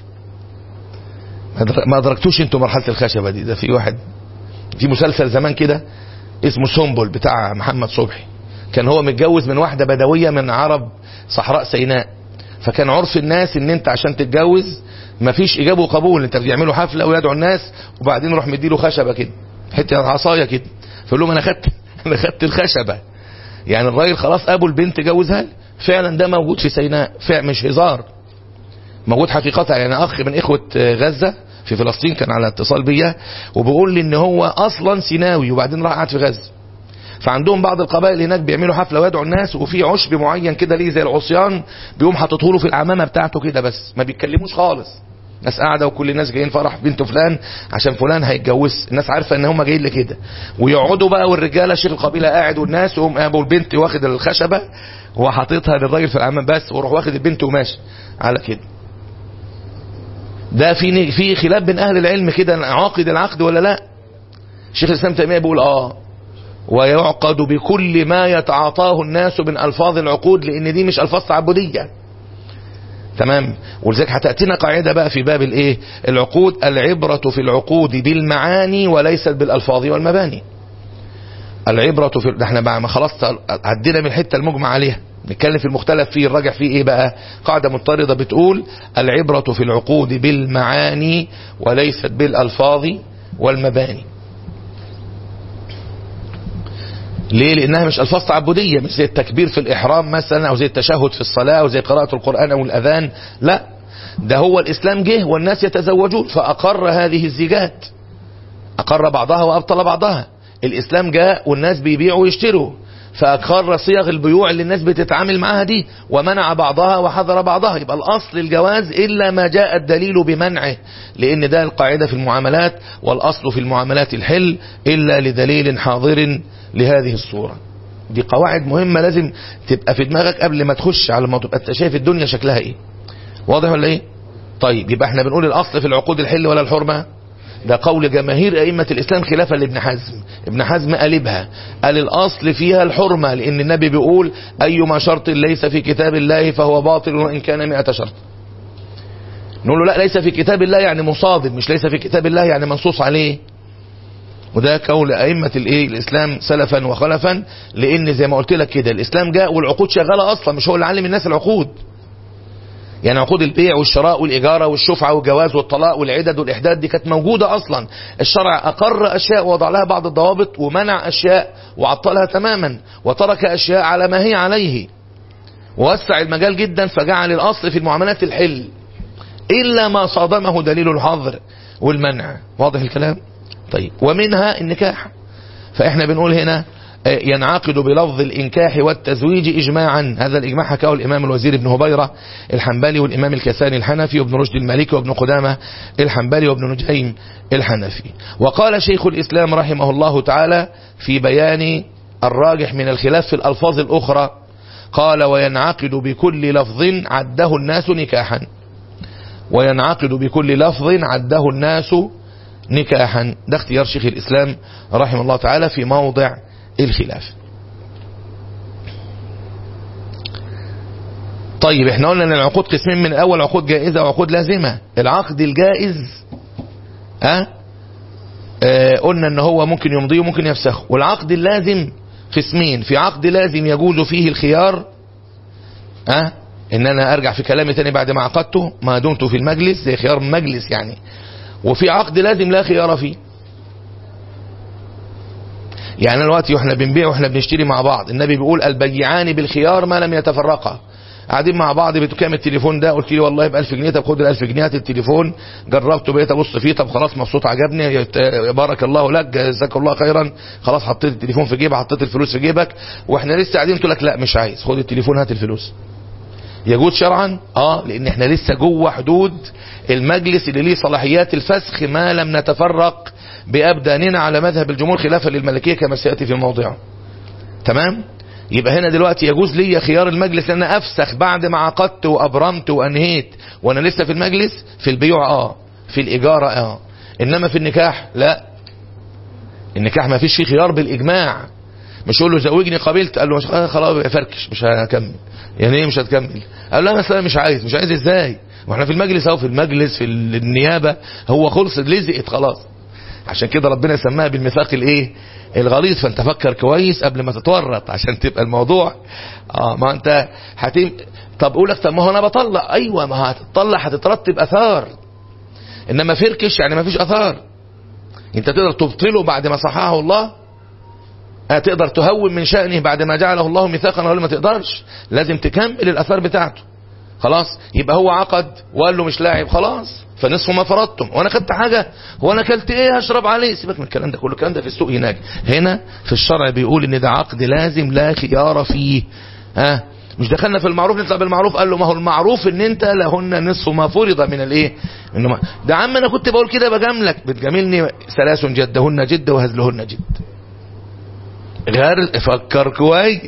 ما ادركتوش انتوا مرحله الخشبه دي ده في واحد في مسلسل زمان كده اسمه سنبل بتاع محمد صبحي كان هو متجوز من واحده بدويه من عرب صحراء سيناء فكان عرف الناس ان انت عشان تتجوز مفيش اجابه وقبول انت بيعملوا حفله ويدعوا الناس وبعدين يروح مديله خشبه كده حته عصايه كده فيقول لهم انا خدت انا خدت الخشبه يعني الراجل خلاص ابو البنت جوزها لي فعلا ده موجود في سيناء فعلا مش هزار موجود حقيقة يعني اخ من اخوة غزة في فلسطين كان على اتصال بيا وبيقول لي ان هو اصلا سيناوي وبعدين راح قعد في غزة فعندهم بعض القبائل هناك بيعملوا حفله ويدعوا الناس وفي عشب معين كده ليه زي العصيان بيقوم حاططه له في العمامه بتاعته كده بس ما بيتكلموش خالص ناس قاعده وكل الناس جايين فرح بنت فلان عشان فلان هيتجوز الناس عارفه ان هم جايين لكده ويقعدوا بقى والرجاله شيخ القبيله قاعد والناس وهم ابو البنت واخد الخشبه وحاططها للراجل في العمام بس ويروح واخد البنت وماشي على كده ده في في خلاف بين اهل العلم كده عاقد العقد ولا لا شيخ الاسلام تيميه بيقول اه ويعقد بكل ما يتعاطاه الناس من الفاظ العقود لان دي مش الفاظ تعبديه تمام ولذلك هتاتينا قاعده بقى في باب الايه العقود العبره في العقود بالمعاني وليست بالالفاظ والمباني العبره في ده احنا بقى ما خلاص عدينا من الحته المجمع عليها نتكلم في المختلف فيه الراجع فيه ايه بقى قاعده مضطرده بتقول العبره في العقود بالمعاني وليست بالالفاظ والمباني ليه لانها مش الفاظ تعبديه مش زي التكبير في الاحرام مثلا او زي التشهد في الصلاه او زي قراءه القران او الاذان لا ده هو الاسلام جه والناس يتزوجون فاقر هذه الزيجات اقر بعضها وابطل بعضها الاسلام جاء والناس بيبيعوا ويشتروا فاقر صيغ البيوع اللي الناس بتتعامل معاها دي ومنع بعضها وحظر بعضها يبقى الاصل الجواز الا ما جاء الدليل بمنعه لان ده القاعده في المعاملات والاصل في المعاملات الحل الا لدليل حاضر لهذه الصورة دي قواعد مهمة لازم تبقى في دماغك قبل ما تخش على الموضوع تبقى انت شايف الدنيا شكلها ايه واضح ولا ايه طيب يبقى احنا بنقول الاصل في العقود الحل ولا الحرمه ده قول جماهير ائمه الاسلام خلافا لابن حزم ابن حزم قلبها قال الاصل فيها الحرمه لان النبي بيقول ايما شرط ليس في كتاب الله فهو باطل وان كان 100 شرط نقول له لا ليس في كتاب الله يعني مصادم مش ليس في كتاب الله يعني منصوص عليه وده قول أئمة الإيه الإسلام سلفا وخلفا لأن زي ما قلت لك كده الإسلام جاء والعقود شغالة أصلا مش هو اللي علم الناس العقود يعني عقود البيع والشراء والإجارة والشفعة والجواز والطلاق والعدد والإحداد دي كانت موجودة أصلا الشرع أقر أشياء ووضع لها بعض الضوابط ومنع أشياء وعطلها تماما وترك أشياء على ما هي عليه ووسع المجال جدا فجعل الأصل في المعاملات الحل إلا ما صادمه دليل الحظر والمنع واضح الكلام طيب ومنها النكاح فإحنا بنقول هنا ينعقد بلفظ الإنكاح والتزويج إجماعا هذا الإجماع حكاه الإمام الوزير بن هبيرة الحنبلي والإمام الكساني الحنفي وابن رشد المالكي وابن قدامة الحنبلي وابن نجيم الحنفي وقال شيخ الإسلام رحمه الله تعالى في بيان الراجح من الخلاف في الألفاظ الأخرى قال وينعقد بكل لفظ عده الناس نكاحا وينعقد بكل لفظ عده الناس نكاحا ده اختيار شيخ الإسلام رحمه الله تعالى في موضع الخلاف طيب احنا قلنا ان العقود قسمين من الاول عقود جائزة وعقود لازمة العقد الجائز اه, اه قلنا ان هو ممكن يمضيه وممكن يفسخه والعقد اللازم قسمين في عقد لازم يجوز فيه الخيار اه ان انا ارجع في كلامي تاني بعد ما عقدته ما دمت في المجلس زي خيار المجلس يعني وفي عقد لازم لا خيار فيه يعني دلوقتي واحنا بنبيع واحنا بنشتري مع بعض النبي بيقول البيعان بالخيار ما لم يتفرقا قاعدين مع بعض بكام التليفون ده قلت لي والله ب 1000 جنيه طب خد ال 1000 جنيه هات التليفون جربته بقيت ابص فيه طب خلاص مبسوط عجبني بارك الله لك جزاك الله خيرا خلاص حطيت التليفون في جيبك حطيت الفلوس في جيبك واحنا لسه قاعدين تقول لك لا مش عايز خد التليفون هات الفلوس يجوز شرعا اه لان احنا لسه جوه حدود المجلس اللي ليه صلاحيات الفسخ ما لم نتفرق بأبداننا على مذهب الجمهور خلافا للملكية كما سيأتي في موضعه تمام يبقى هنا دلوقتي يجوز لي خيار المجلس ان انا افسخ بعد ما عقدت وابرمت وانهيت وانا لسه في المجلس في البيوع اه في الاجارة اه انما في النكاح لا النكاح ما فيش فيه خيار بالاجماع مش يقول له زوجني قبلت قال له مش خلاص فركش مش هكمل يعني ايه مش هتكمل قال له مثلا مش عايز مش عايز ازاي واحنا في المجلس اهو في المجلس في النيابة هو خلص لزقت خلاص عشان كده ربنا سماها بالميثاق الايه الغليظ فانت فكر كويس قبل ما تتورط عشان تبقى الموضوع اه ما انت هتم طب اقول لك طب ما هو انا بطلق ايوه ما هتطلق هتترتب اثار انما فركش يعني ما فيش اثار انت تقدر تبطله بعد ما صححه الله هتقدر تهون من شأنه بعد ما جعله الله ميثاقا ولا ما تقدرش لازم تكمل الاثار بتاعته خلاص يبقى هو عقد وقال له مش لاعب خلاص فنصف ما فرضتم وانا خدت حاجة وانا اكلت ايه هشرب عليه سيبك من الكلام ده كله الكلام ده في السوق هناك هنا في الشرع بيقول ان ده عقد لازم لا خيار فيه ها مش دخلنا في المعروف نطلع بالمعروف قال له ما هو المعروف ان انت لهن نصف ما فرض من الايه انه ده عم انا كنت بقول كده بجاملك بتجاملني ثلاث جدهن جد وهزلهن جد غير فكر كويس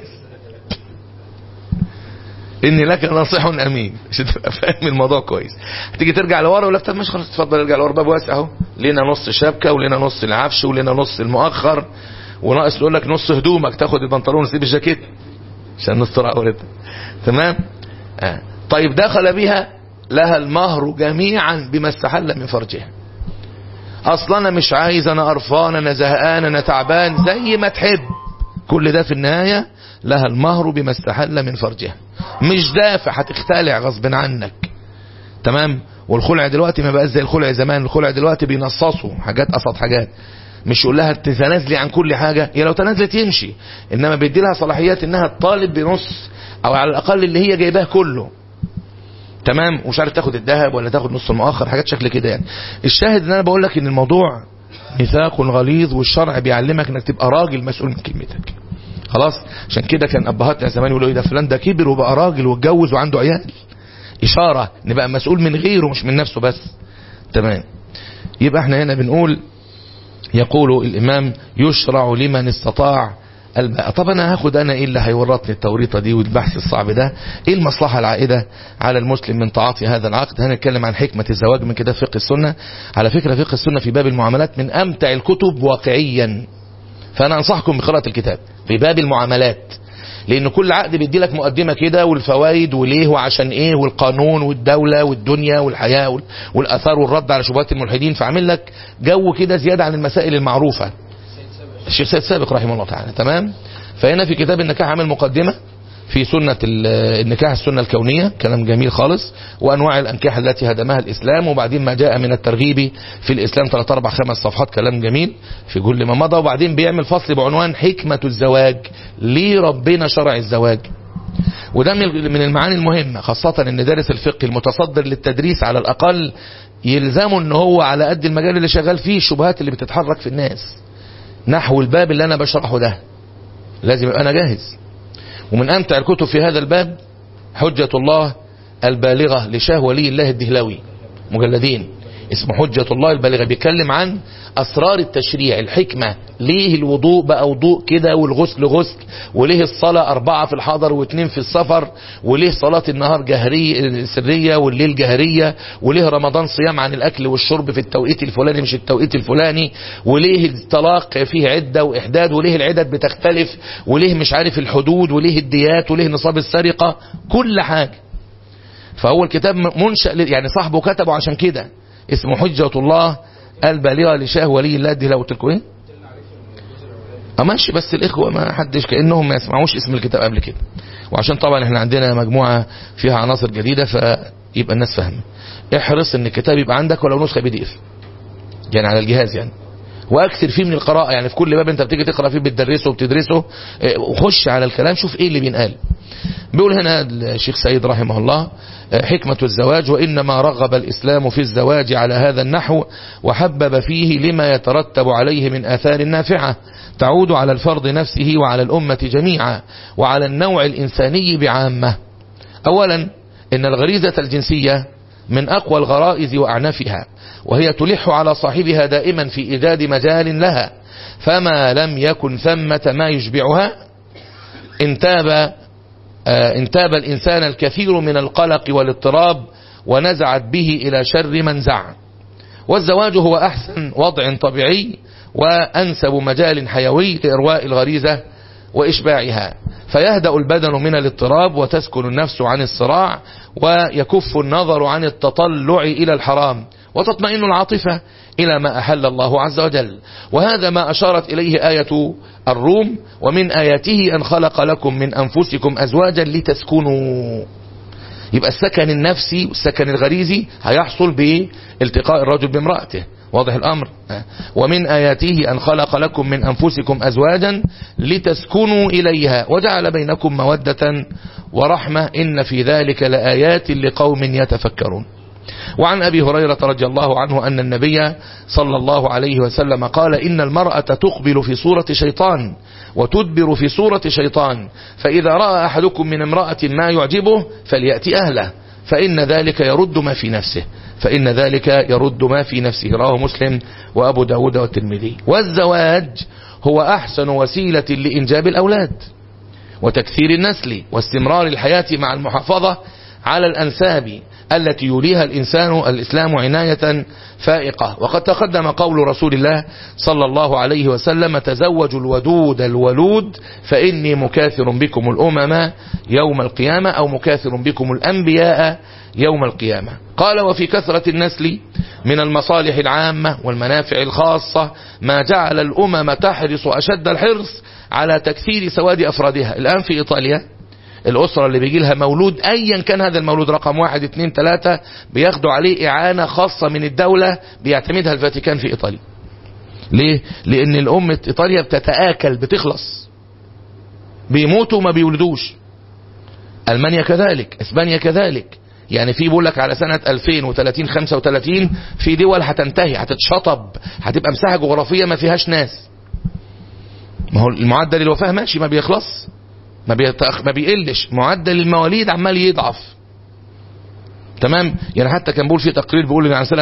اني لك ناصح امين عشان تبقى فاهم الموضوع كويس هتيجي ترجع لورا ولا طب مش خلاص اتفضل ارجع لورا باب واسع اهو لينا نص شبكه ولينا نص العفش ولينا نص المؤخر وناقص يقول لك نص هدومك تاخد البنطلون وتسيب الجاكيت عشان نستر عورتك تمام آه. طيب دخل بها لها المهر جميعا بما استحل من فرجها اصلا انا مش عايز انا قرفان انا زهقان انا تعبان زي ما تحب كل ده في النهايه لها المهر بما استحل من فرجها مش دافع هتختلع غصب عنك تمام والخلع دلوقتي ما بقاش زي الخلع زمان الخلع دلوقتي بينصصوا حاجات قصد حاجات مش يقول لها تتنازلي عن كل حاجة هي لو تنازلت يمشي انما بيدي لها صلاحيات انها تطالب بنص او على الاقل اللي هي جايباه كله تمام ومش عارف تاخد الذهب ولا تاخد نص المؤخر حاجات شكل كده يعني الشاهد ان انا بقول لك ان الموضوع ميثاق غليظ والشرع بيعلمك انك تبقى راجل مسؤول من كلمتك خلاص عشان كده كان ابهاتنا زمان يقولوا ايه ده فلان ده كبر وبقى راجل واتجوز وعنده عيال اشاره ان بقى مسؤول من غيره مش من نفسه بس تمام يبقى احنا هنا بنقول يقول الامام يشرع لمن استطاع الباء طب انا هاخد انا ايه اللي هيورطني التوريطه دي والبحث الصعب ده ايه المصلحه العائده على المسلم من تعاطي هذا العقد هنتكلم عن حكمه الزواج من كده فقه السنه على فكره فقه السنه في باب المعاملات من امتع الكتب واقعيا فانا انصحكم بقراءه الكتاب في باب المعاملات لان كل عقد بيدي لك مقدمه كده والفوائد وليه وعشان ايه والقانون والدوله والدنيا والحياه والاثار والرد على شبهات الملحدين فعامل لك جو كده زياده عن المسائل المعروفه الشيخ سيد سابق رحمه الله تعالى تمام فهنا في كتاب النكاح عامل مقدمه في سنة النكاح السنة الكونية كلام جميل خالص وأنواع الأنكحة التي هدمها الإسلام وبعدين ما جاء من الترغيب في الإسلام 3 4 5 صفحات كلام جميل في كل ما مضى وبعدين بيعمل فصل بعنوان حكمة الزواج ليه ربنا شرع الزواج وده من المعاني المهمة خاصة ان دارس الفقه المتصدر للتدريس على الأقل يلزمه ان هو على قد المجال اللي شغال فيه الشبهات اللي بتتحرك في الناس نحو الباب اللي انا بشرحه ده لازم يبقى انا جاهز ومن امتع الكتب في هذا الباب حجة الله البالغة لشاه ولي الله الدهلوي مجلدين اسمه حجة الله البالغة بيتكلم عن أسرار التشريع الحكمة ليه الوضوء بقى وضوء كده والغسل غسل وليه الصلاة أربعة في الحضر واثنين في السفر وليه صلاة النهار جهرية سرية والليل جهرية وليه رمضان صيام عن الأكل والشرب في التوقيت الفلاني مش التوقيت الفلاني وليه الطلاق فيه عدة وإحداد وليه العدد بتختلف وليه مش عارف الحدود وليه الديات وليه نصاب السرقة كل حاجة فهو الكتاب منشأ يعني صاحبه كتبه عشان كده اسمه حجة الله البالغة لشاه ولي الله دي لو تلكوا ايه ماشي بس الاخوة ما حدش كأنهم ما يسمعوش اسم الكتاب قبل كده وعشان طبعا احنا عندنا مجموعة فيها عناصر جديدة فيبقى الناس فاهمة احرص ان الكتاب يبقى عندك ولو نسخة بي دي اف يعني على الجهاز يعني واكثر فيه من القراءة يعني في كل باب انت بتيجي تقرا فيه بتدرسه وبتدرسه وخش على الكلام شوف ايه اللي بينقال بيقول هنا الشيخ سيد رحمه الله حكمة الزواج وإنما رغب الإسلام في الزواج على هذا النحو وحبب فيه لما يترتب عليه من آثار نافعة تعود على الفرد نفسه وعلى الأمة جميعا وعلى النوع الإنساني بعامة أولا إن الغريزة الجنسية من أقوى الغرائز وأعنفها وهي تلح على صاحبها دائما في إيجاد مجال لها فما لم يكن ثمة ما يشبعها انتاب انتاب الإنسان الكثير من القلق والاضطراب ونزعت به إلى شر منزع والزواج هو أحسن وضع طبيعي وأنسب مجال حيوي لإرواء الغريزة وإشباعها فيهدأ البدن من الاضطراب وتسكن النفس عن الصراع ويكف النظر عن التطلع إلى الحرام وتطمئن العاطفة إلى ما أحل الله عز وجل وهذا ما أشارت إليه آية الروم ومن آياته أن خلق لكم من أنفسكم أزواجا لتسكنوا يبقى السكن النفسي والسكن الغريزي هيحصل بالتقاء الرجل بامرأته واضح الأمر ومن آياته أن خلق لكم من أنفسكم أزواجا لتسكنوا إليها وجعل بينكم مودة ورحمة إن في ذلك لآيات لقوم يتفكرون وعن أبي هريرة رضي الله عنه أن النبي صلى الله عليه وسلم قال إن المرأة تقبل في صورة شيطان وتدبر في صورة شيطان فإذا رأى أحدكم من امرأة ما يعجبه فليأتي أهله فإن ذلك يرد ما في نفسه فإن ذلك يرد ما في نفسه رواه مسلم وأبو داود والترمذي والزواج هو أحسن وسيلة لإنجاب الأولاد وتكثير النسل واستمرار الحياة مع المحافظة على الأنساب التي يوليها الإنسان الإسلام عناية فائقة وقد تقدم قول رسول الله صلى الله عليه وسلم تزوجوا الودود الولود فإني مكاثر بكم الأمم يوم القيامة أو مكاثر بكم الأنبياء يوم القيامة قال وفي كثرة النسل من المصالح العامة والمنافع الخاصة ما جعل الأمم تحرص أشد الحرص على تكثير سواد أفرادها الآن في إيطاليا الأسرة اللي بيجي لها مولود أيا كان هذا المولود رقم واحد اتنين تلاتة بياخدوا عليه إعانة خاصة من الدولة بيعتمدها الفاتيكان في إيطاليا ليه؟ لأن الأم إيطاليا بتتآكل بتخلص بيموتوا ما بيولدوش ألمانيا كذلك إسبانيا كذلك يعني في بيقول لك على سنة 2030 35 في دول هتنتهي هتتشطب هتبقى مساحة جغرافية ما فيهاش ناس ما هو المعدل الوفاة ماشي ما بيخلص ما, بيتأخ... ما بيقلش معدل المواليد عمال يضعف تمام يعني حتى كان بيقول في تقرير بيقول ان عن سنه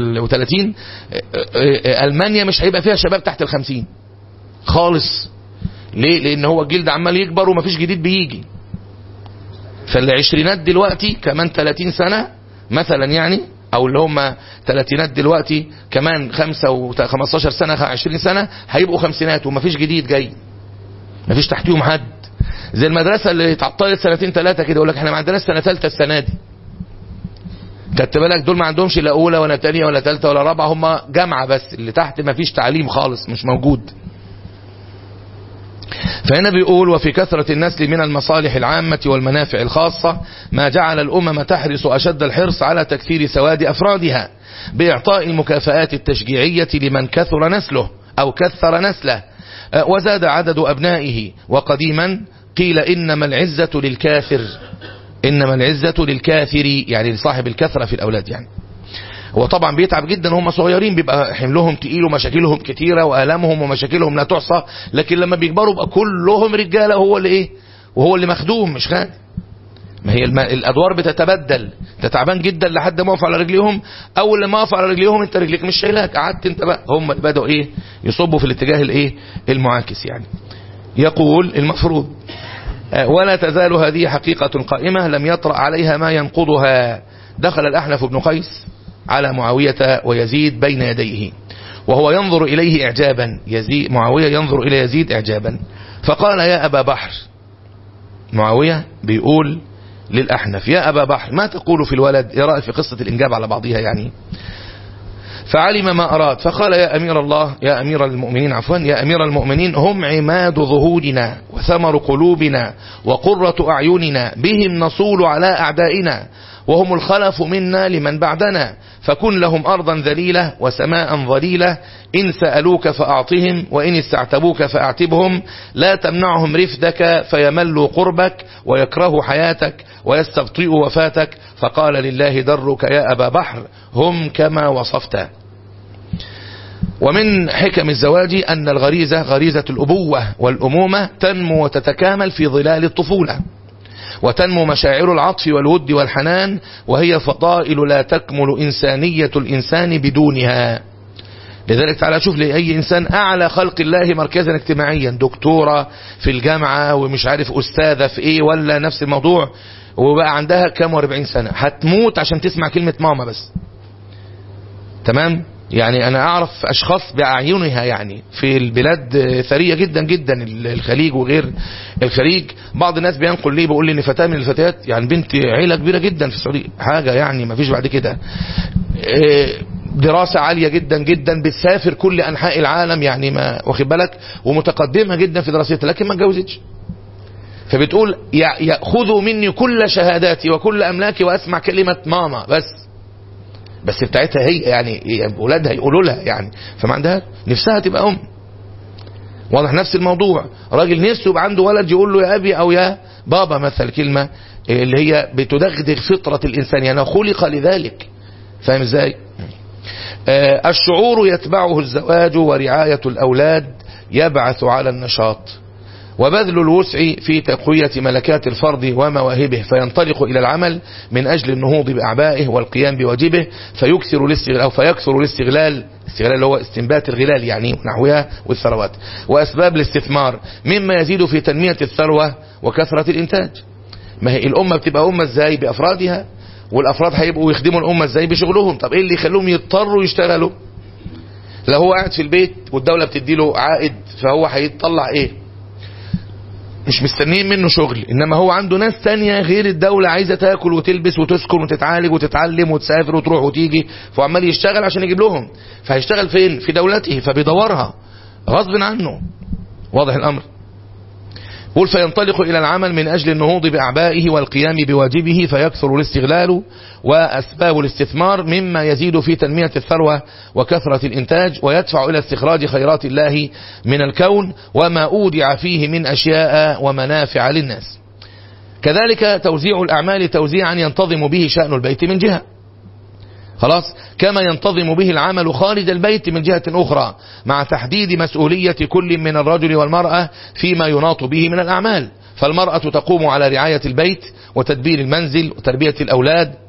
2030 المانيا مش هيبقى فيها شباب تحت ال 50 خالص ليه لان هو الجلد عمال يكبر ومفيش جديد بيجي فالعشرينات دلوقتي كمان 30 سنة مثلا يعني او اللي هم تلاتينات دلوقتي كمان خمسة و 15 سنة 20 سنة هيبقوا خمسينات ومفيش جديد جاي مفيش تحتيهم حد زي المدرسة اللي اتعطلت سنتين ثلاثة كده يقول لك احنا ما عندناش سنة ثالثة السنة دي خدت بالك دول ما عندهمش لا اولى ولا ثانيه ولا ثالثه ولا رابعه هم جامعه بس اللي تحت ما فيش تعليم خالص مش موجود فهنا بيقول وفي كثرة النسل من المصالح العامة والمنافع الخاصة ما جعل الأمم تحرص أشد الحرص على تكثير سواد أفرادها بإعطاء المكافآت التشجيعية لمن كثر نسله أو كثر نسله وزاد عدد أبنائه وقديما قيل إنما العزة للكافر إنما العزة للكافر يعني لصاحب الكثرة في الأولاد يعني هو طبعا بيتعب جدا هم صغيرين بيبقى حملهم تقيل ومشاكلهم كتيرة وآلامهم ومشاكلهم لا تحصى لكن لما بيكبروا بقى كلهم رجالة هو اللي ايه وهو اللي مخدوم مش خادم ما هي الم... الادوار بتتبدل انت تعبان جدا لحد ما اقف على رجليهم اول لما اقف على رجليهم انت رجليك مش شايلك قعدت انت بقى هم اللي بدأوا ايه يصبوا في الاتجاه الايه المعاكس يعني يقول المفروض ولا تزال هذه حقيقة قائمة لم يطرأ عليها ما ينقضها دخل الأحنف بن قيس على معاوية ويزيد بين يديه وهو ينظر إليه إعجابا يزيد معاوية ينظر إلى يزيد إعجابا فقال يا أبا بحر معاوية بيقول للأحنف يا أبا بحر ما تقول في الولد يرى في قصة الإنجاب على بعضها يعني فعلم ما أراد فقال يا أمير الله يا أمير المؤمنين عفوا يا أمير المؤمنين هم عماد ظهورنا وثمر قلوبنا وقرة أعيننا بهم نصول على أعدائنا وهم الخلف منا لمن بعدنا فكن لهم أرضا ذليلة وسماء ظليلة إن سألوك فأعطهم وإن استعتبوك فأعتبهم لا تمنعهم رفدك فيملوا قربك ويكرهوا حياتك ويستبطئوا وفاتك فقال لله درك يا أبا بحر هم كما وصفت ومن حكم الزواج أن الغريزة غريزة الأبوة والأمومة تنمو وتتكامل في ظلال الطفولة وتنمو مشاعر العطف والود والحنان وهي فضائل لا تكمل إنسانية الإنسان بدونها لذلك تعالى شوف لأي إنسان أعلى خلق الله مركزا اجتماعيا دكتورة في الجامعة ومش عارف أستاذة في إيه ولا نفس الموضوع وبقى عندها كام واربعين سنة هتموت عشان تسمع كلمة ماما بس تمام يعني أنا أعرف أشخاص بأعينها يعني في البلاد ثرية جدا جدا الخليج وغير الخليج بعض الناس بينقل لي بيقول لي إن فتاة من الفتيات يعني بنت عيلة كبيرة جدا في السعودية حاجة يعني ما فيش بعد كده دراسة عالية جدا جدا بتسافر كل أنحاء العالم يعني ما واخد بالك ومتقدمة جدا في دراستها لكن ما اتجوزتش فبتقول يأخذوا مني كل شهاداتي وكل أملاكي وأسمع كلمة ماما بس بس بتاعتها هي يعني اولادها يقولوا لها يعني فما عندها نفسها تبقى ام واضح نفس الموضوع راجل نفسه يبقى عنده ولد يقول له يا ابي او يا بابا مثل كلمه اللي هي بتدغدغ فطره الانسان يعني خلق لذلك فاهم ازاي آه الشعور يتبعه الزواج ورعايه الاولاد يبعث على النشاط وبذل الوسع في تقوية ملكات الفرد ومواهبه فينطلق إلى العمل من أجل النهوض بأعبائه والقيام بواجبه فيكثر الاستغلال أو فيكثر الاستغلال الاستغلال هو استنبات الغلال يعني ونحوها والثروات وأسباب الاستثمار مما يزيد في تنمية الثروة وكثرة الإنتاج ما هي الأمة بتبقى أمة ازاي بأفرادها والأفراد هيبقوا يخدموا الأمة ازاي بشغلهم طب إيه اللي يخلوهم يضطروا يشتغلوا لو هو قاعد في البيت والدولة بتديله عائد فهو هيطلع ايه مش مستنيين منه شغل انما هو عنده ناس تانية غير الدولة عايزة تاكل وتلبس وتسكن وتتعالج وتتعلم وتسافر وتروح وتيجي فعمال يشتغل عشان يجيب لهم فهيشتغل فين في دولته فبيدورها غصب عنه واضح الامر قل فينطلق إلى العمل من أجل النهوض بأعبائه والقيام بواجبه فيكثر الاستغلال وأسباب الاستثمار مما يزيد في تنمية الثروة وكثرة الإنتاج ويدفع إلى استخراج خيرات الله من الكون وما أودع فيه من أشياء ومنافع للناس كذلك توزيع الأعمال توزيعا ينتظم به شأن البيت من جهة خلاص كما ينتظم به العمل خارج البيت من جهة أخرى مع تحديد مسؤولية كل من الرجل والمرأة فيما يناط به من الأعمال فالمرأة تقوم على رعاية البيت وتدبير المنزل وتربية الأولاد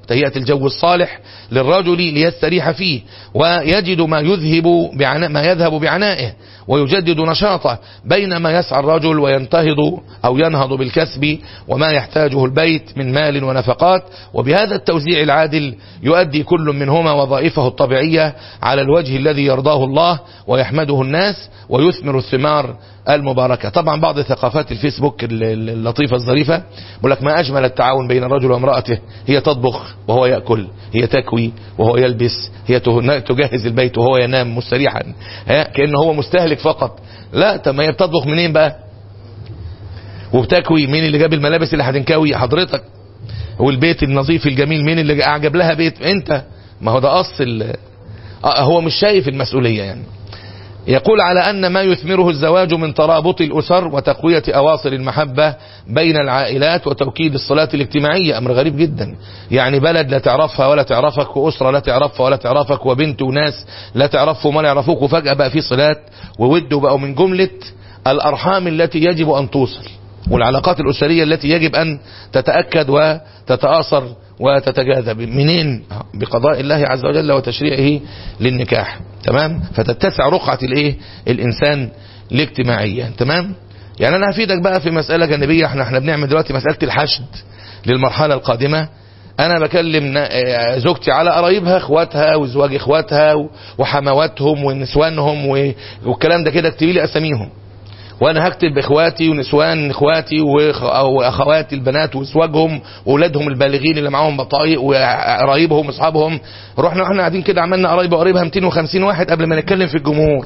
تهيئة الجو الصالح للرجل ليستريح فيه ويجد ما يذهب بعناء ما يذهب بعنائه ويجدد نشاطه بينما يسعى الرجل وينتهض أو ينهض بالكسب وما يحتاجه البيت من مال ونفقات وبهذا التوزيع العادل يؤدي كل منهما وظائفه الطبيعية على الوجه الذي يرضاه الله ويحمده الناس ويثمر الثمار المباركة طبعا بعض ثقافات الفيسبوك اللطيفة الظريفة بقول لك ما أجمل التعاون بين الرجل وامرأته هي تطبخ وهو يأكل هي تكوي وهو يلبس هي تجهز البيت وهو ينام مستريحا كأنه هو مستهلك فقط لا طب ما هي بتطبخ منين بقى وبتكوي مين اللي جاب الملابس اللي هتنكوي حضرتك والبيت النظيف الجميل مين اللي أعجب لها بيت انت ما هو ده أصل هو مش شايف المسؤولية يعني يقول على أن ما يثمره الزواج من ترابط الأسر وتقوية أواصر المحبة بين العائلات وتوكيد الصلاة الاجتماعية أمر غريب جدا يعني بلد لا تعرفها ولا تعرفك وأسرة لا تعرفها ولا تعرفك وبنت وناس لا تعرفهم ولا يعرفوك وفجأة بقى في صلات وود بقوا من جملة الأرحام التي يجب أن توصل والعلاقات الأسرية التي يجب أن تتأكد وتتآصر وتتجاذب منين بقضاء الله عز وجل وتشريعه للنكاح تمام فتتسع رقعة الايه الانسان الاجتماعية تمام يعني انا هفيدك بقى في مسألة جانبية احنا احنا بنعمل دلوقتي مسألة الحشد للمرحلة القادمة انا بكلم زوجتي على قرايبها اخواتها وزواج اخواتها وحمواتهم ونسوانهم والكلام ده كده اكتبي لي اساميهم وانا هكتب اخواتي ونسوان اخواتي واخواتي البنات وازواجهم واولادهم البالغين اللي معاهم بطايق وقرايبهم اصحابهم رحنا واحنا قاعدين كده عملنا قرايب قريبها 250 واحد قبل ما نتكلم في الجمهور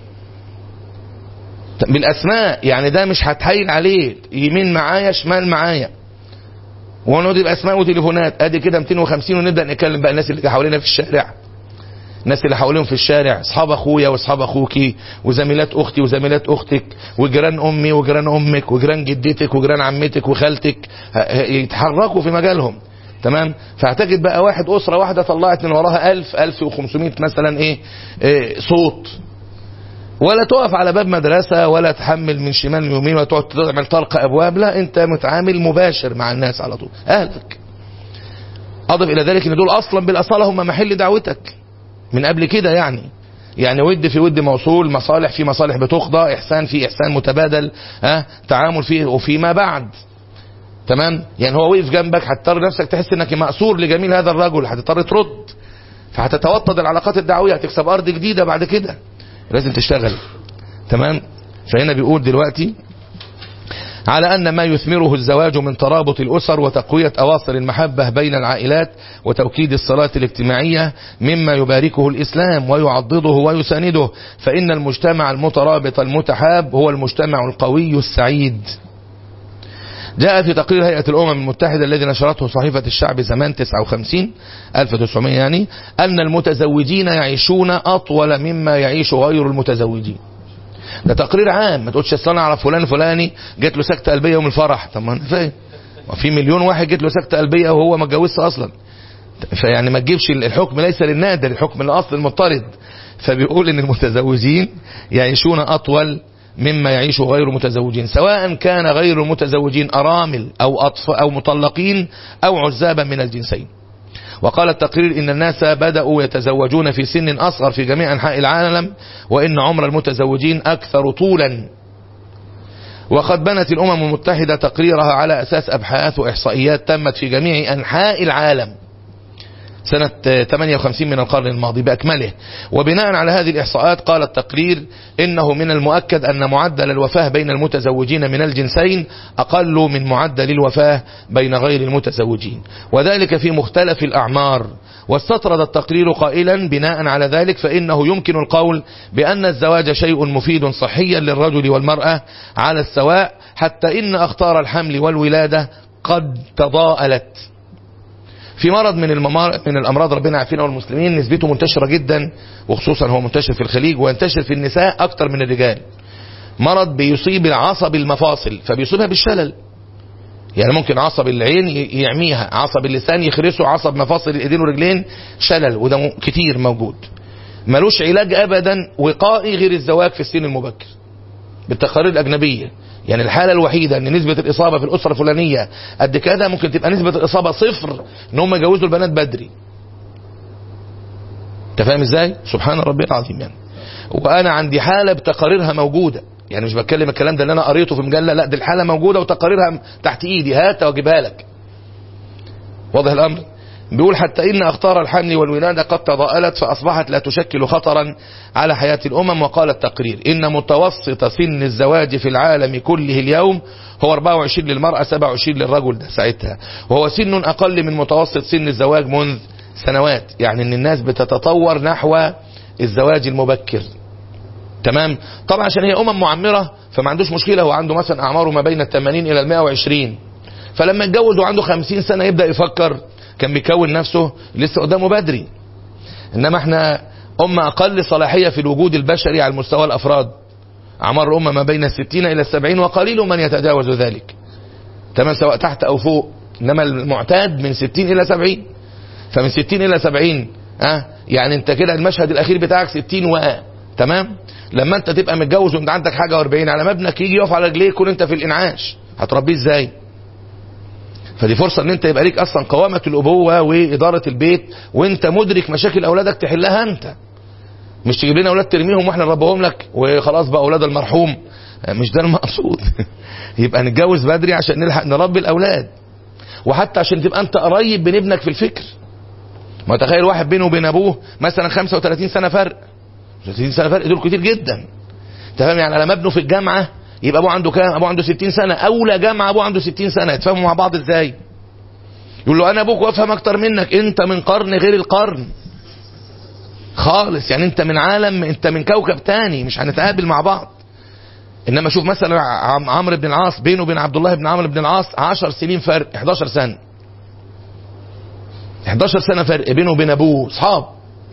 بالاسماء يعني ده مش هتحايل عليه يمين معايا شمال معايا ونقعد باسماء وتليفونات ادي كده 250 ونبدا نتكلم بقى الناس اللي حوالينا في الشارع الناس اللي حواليهم في الشارع اصحاب اخويا واصحاب اخوكي وزميلات اختي وزميلات اختك وجيران امي وجيران امك وجيران جدتك وجيران عمتك وخالتك يتحركوا في مجالهم تمام فاعتقد بقى واحد اسره واحده طلعت من وراها 1000 1500 مثلا ايه, إيه صوت ولا تقف على باب مدرسة ولا تحمل من شمال يمين ولا تقعد تعمل طلق ابواب لا انت متعامل مباشر مع الناس على طول اهلك اضف الى ذلك ان دول اصلا بالاصاله هم محل دعوتك من قبل كده يعني يعني ود في ود موصول مصالح في مصالح بتقضى احسان في احسان متبادل ها أه؟ تعامل فيه وفيما بعد تمام يعني هو وقف جنبك هتضطر نفسك تحس انك مأسور لجميل هذا الرجل هتضطر ترد فهتتوطد العلاقات الدعويه هتكسب ارض جديده بعد كده لازم تشتغل تمام فهنا بيقول دلوقتي على أن ما يثمره الزواج من ترابط الأسر وتقوية أواصر المحبة بين العائلات وتوكيد الصلاة الاجتماعية مما يباركه الإسلام ويعضده ويسانده فإن المجتمع المترابط المتحاب هو المجتمع القوي السعيد جاء في تقرير هيئة الأمم المتحدة الذي نشرته صحيفة الشعب زمان 59 1900 يعني أن المتزوجين يعيشون أطول مما يعيش غير المتزوجين ده تقرير عام ما تقولش اصل انا اعرف فلان فلاني جات له سكته قلبيه يوم الفرح طب ما انا فاهم وفي مليون واحد جات له سكته قلبيه وهو ما اتجوزش اصلا فيعني ما تجيبش الحكم ليس للنادر الحكم الاصل المضطرد فبيقول ان المتزوجين يعيشون اطول مما يعيش غير متزوجين سواء كان غير المتزوجين ارامل او اطفال او مطلقين او عزابا من الجنسين وقال التقرير إن الناس بدأوا يتزوجون في سن أصغر في جميع أنحاء العالم وإن عمر المتزوجين أكثر طولا وقد بنت الأمم المتحدة تقريرها على أساس أبحاث وإحصائيات تمت في جميع أنحاء العالم سنة 58 من القرن الماضي بأكمله وبناء على هذه الإحصاءات قال التقرير إنه من المؤكد أن معدل الوفاة بين المتزوجين من الجنسين أقل من معدل الوفاة بين غير المتزوجين وذلك في مختلف الأعمار واستطرد التقرير قائلا بناء على ذلك فإنه يمكن القول بأن الزواج شيء مفيد صحيا للرجل والمرأة على السواء حتى إن أخطار الحمل والولادة قد تضاءلت في مرض من الممار من الامراض ربنا عافينا والمسلمين نسبته منتشره جدا وخصوصا هو منتشر في الخليج وينتشر في النساء اكتر من الرجال مرض بيصيب العصب المفاصل فبيصيبها بالشلل يعني ممكن عصب العين يعميها عصب اللسان يخرسه عصب مفاصل الايدين والرجلين شلل وده كتير موجود ملوش علاج ابدا وقائي غير الزواج في السن المبكر بالتقارير الاجنبيه يعني الحالة الوحيدة ان نسبة الاصابة في الاسرة الفلانية قد كده ممكن تبقى نسبة الاصابة صفر ان هم يجوزوا البنات بدري انت فاهم ازاي سبحان ربي العظيم يعني وانا عندي حالة بتقاريرها موجودة يعني مش بتكلم الكلام ده اللي انا قريته في مجلة لا دي الحالة موجودة وتقاريرها تحت ايدي هات واجيبها لك واضح الامر بيقول حتى إن أخطار الحمل والولادة قد تضاءلت فأصبحت لا تشكل خطرا على حياة الأمم وقال التقرير إن متوسط سن الزواج في العالم كله اليوم هو 24 للمرأة 27 للرجل ده ساعتها وهو سن أقل من متوسط سن الزواج منذ سنوات يعني أن الناس بتتطور نحو الزواج المبكر تمام طبعا عشان هي أمم معمرة فما عندوش مشكلة هو عنده مثلا أعماره ما بين ال 80 إلى ال 120 فلما يتجوز وعنده 50 سنة يبدأ يفكر كان بيكون نفسه لسه قدامه بدري انما احنا امة اقل صلاحية في الوجود البشري على مستوى الافراد اعمار الامة ما بين الستين الى السبعين وقليل من يتجاوز ذلك تمام سواء تحت او فوق انما المعتاد من ستين الى سبعين فمن ستين الى سبعين اه يعني انت كده المشهد الاخير بتاعك ستين و تمام لما انت تبقى متجوز وانت عندك حاجة واربعين على ما ابنك يجي يقف على رجليه يكون انت في الانعاش هتربيه ازاي فدي فرصة ان انت يبقى ليك اصلا قوامة الابوة وادارة البيت وانت مدرك مشاكل اولادك تحلها انت مش تجيب لنا اولاد ترميهم واحنا نربيهم لك وخلاص بقى اولاد المرحوم مش ده المقصود يبقى نتجوز بدري عشان نلحق نربي الاولاد وحتى عشان تبقى انت قريب من ابنك في الفكر ما تخيل واحد بينه وبين ابوه مثلا 35 سنة فرق 30 سنة فرق دول كتير جدا انت فاهم يعني لما ابنه في الجامعة يبقى ابوه عنده كام ابوه عنده 60 سنة اولى جامعة ابوه عنده 60 سنة يتفاهموا مع بعض ازاي يقول له انا ابوك وافهم اكتر منك انت من قرن غير القرن خالص يعني انت من عالم انت من كوكب تاني مش هنتقابل مع بعض انما شوف مثلا عمرو بن العاص بينه وبين عبد الله بن عمرو بن العاص 10 سنين فرق 11 سنة 11 سنة فرق بينه وبين ابوه اصحاب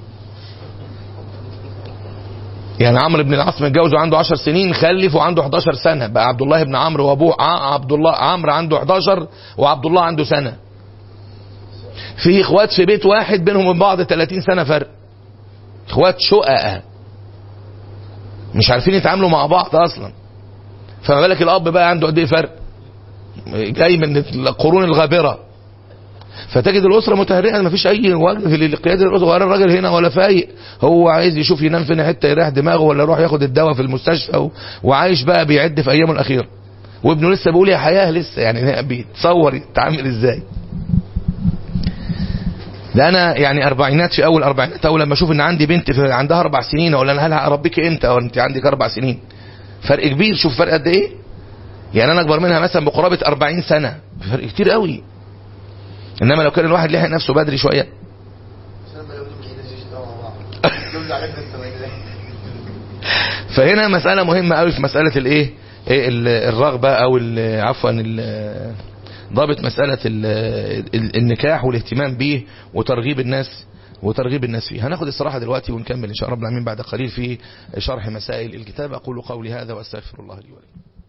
يعني عمرو بن العاص متجوز وعنده 10 سنين خلف وعنده 11 سنة بقى عبد الله بن عمرو وابوه عبد الله عمرو عنده 11 وعبد الله عنده سنة في اخوات في بيت واحد بينهم وبين بعض 30 سنة فرق اخوات شققة مش عارفين يتعاملوا مع بعض اصلا فما بالك الاب بقى عنده قد ايه فرق جاي من القرون الغابره فتجد الاسره متهرئه ما فيش اي وجه لقياده الاسره ولا الراجل هنا ولا فايق هو عايز يشوف ينام فين حته يريح دماغه ولا يروح ياخد الدواء في المستشفى و... وعايش بقى بيعد في ايامه الاخيره وابنه لسه بيقول يا حياه لسه يعني بيتصور يتعامل ازاي ده انا يعني اربعينات في اول اربعينات اول لما اشوف ان عندي بنت في عندها اربع سنين اقول انا هل هربيك امتى او انت عندك اربع سنين فرق كبير شوف فرق قد ايه يعني انا اكبر منها مثلا بقرابه 40 سنه فرق كتير قوي انما لو كان الواحد لحق نفسه بدري شويه فهنا مسألة مهمة قوي في مسألة الايه الرغبة او عفوا ضابط مسألة النكاح والاهتمام به وترغيب الناس وترغيب الناس فيه هناخد الصراحة دلوقتي ونكمل إن شاء الله العالمين بعد قليل في شرح مسائل الكتاب أقول قولي هذا وأستغفر الله لي ولكم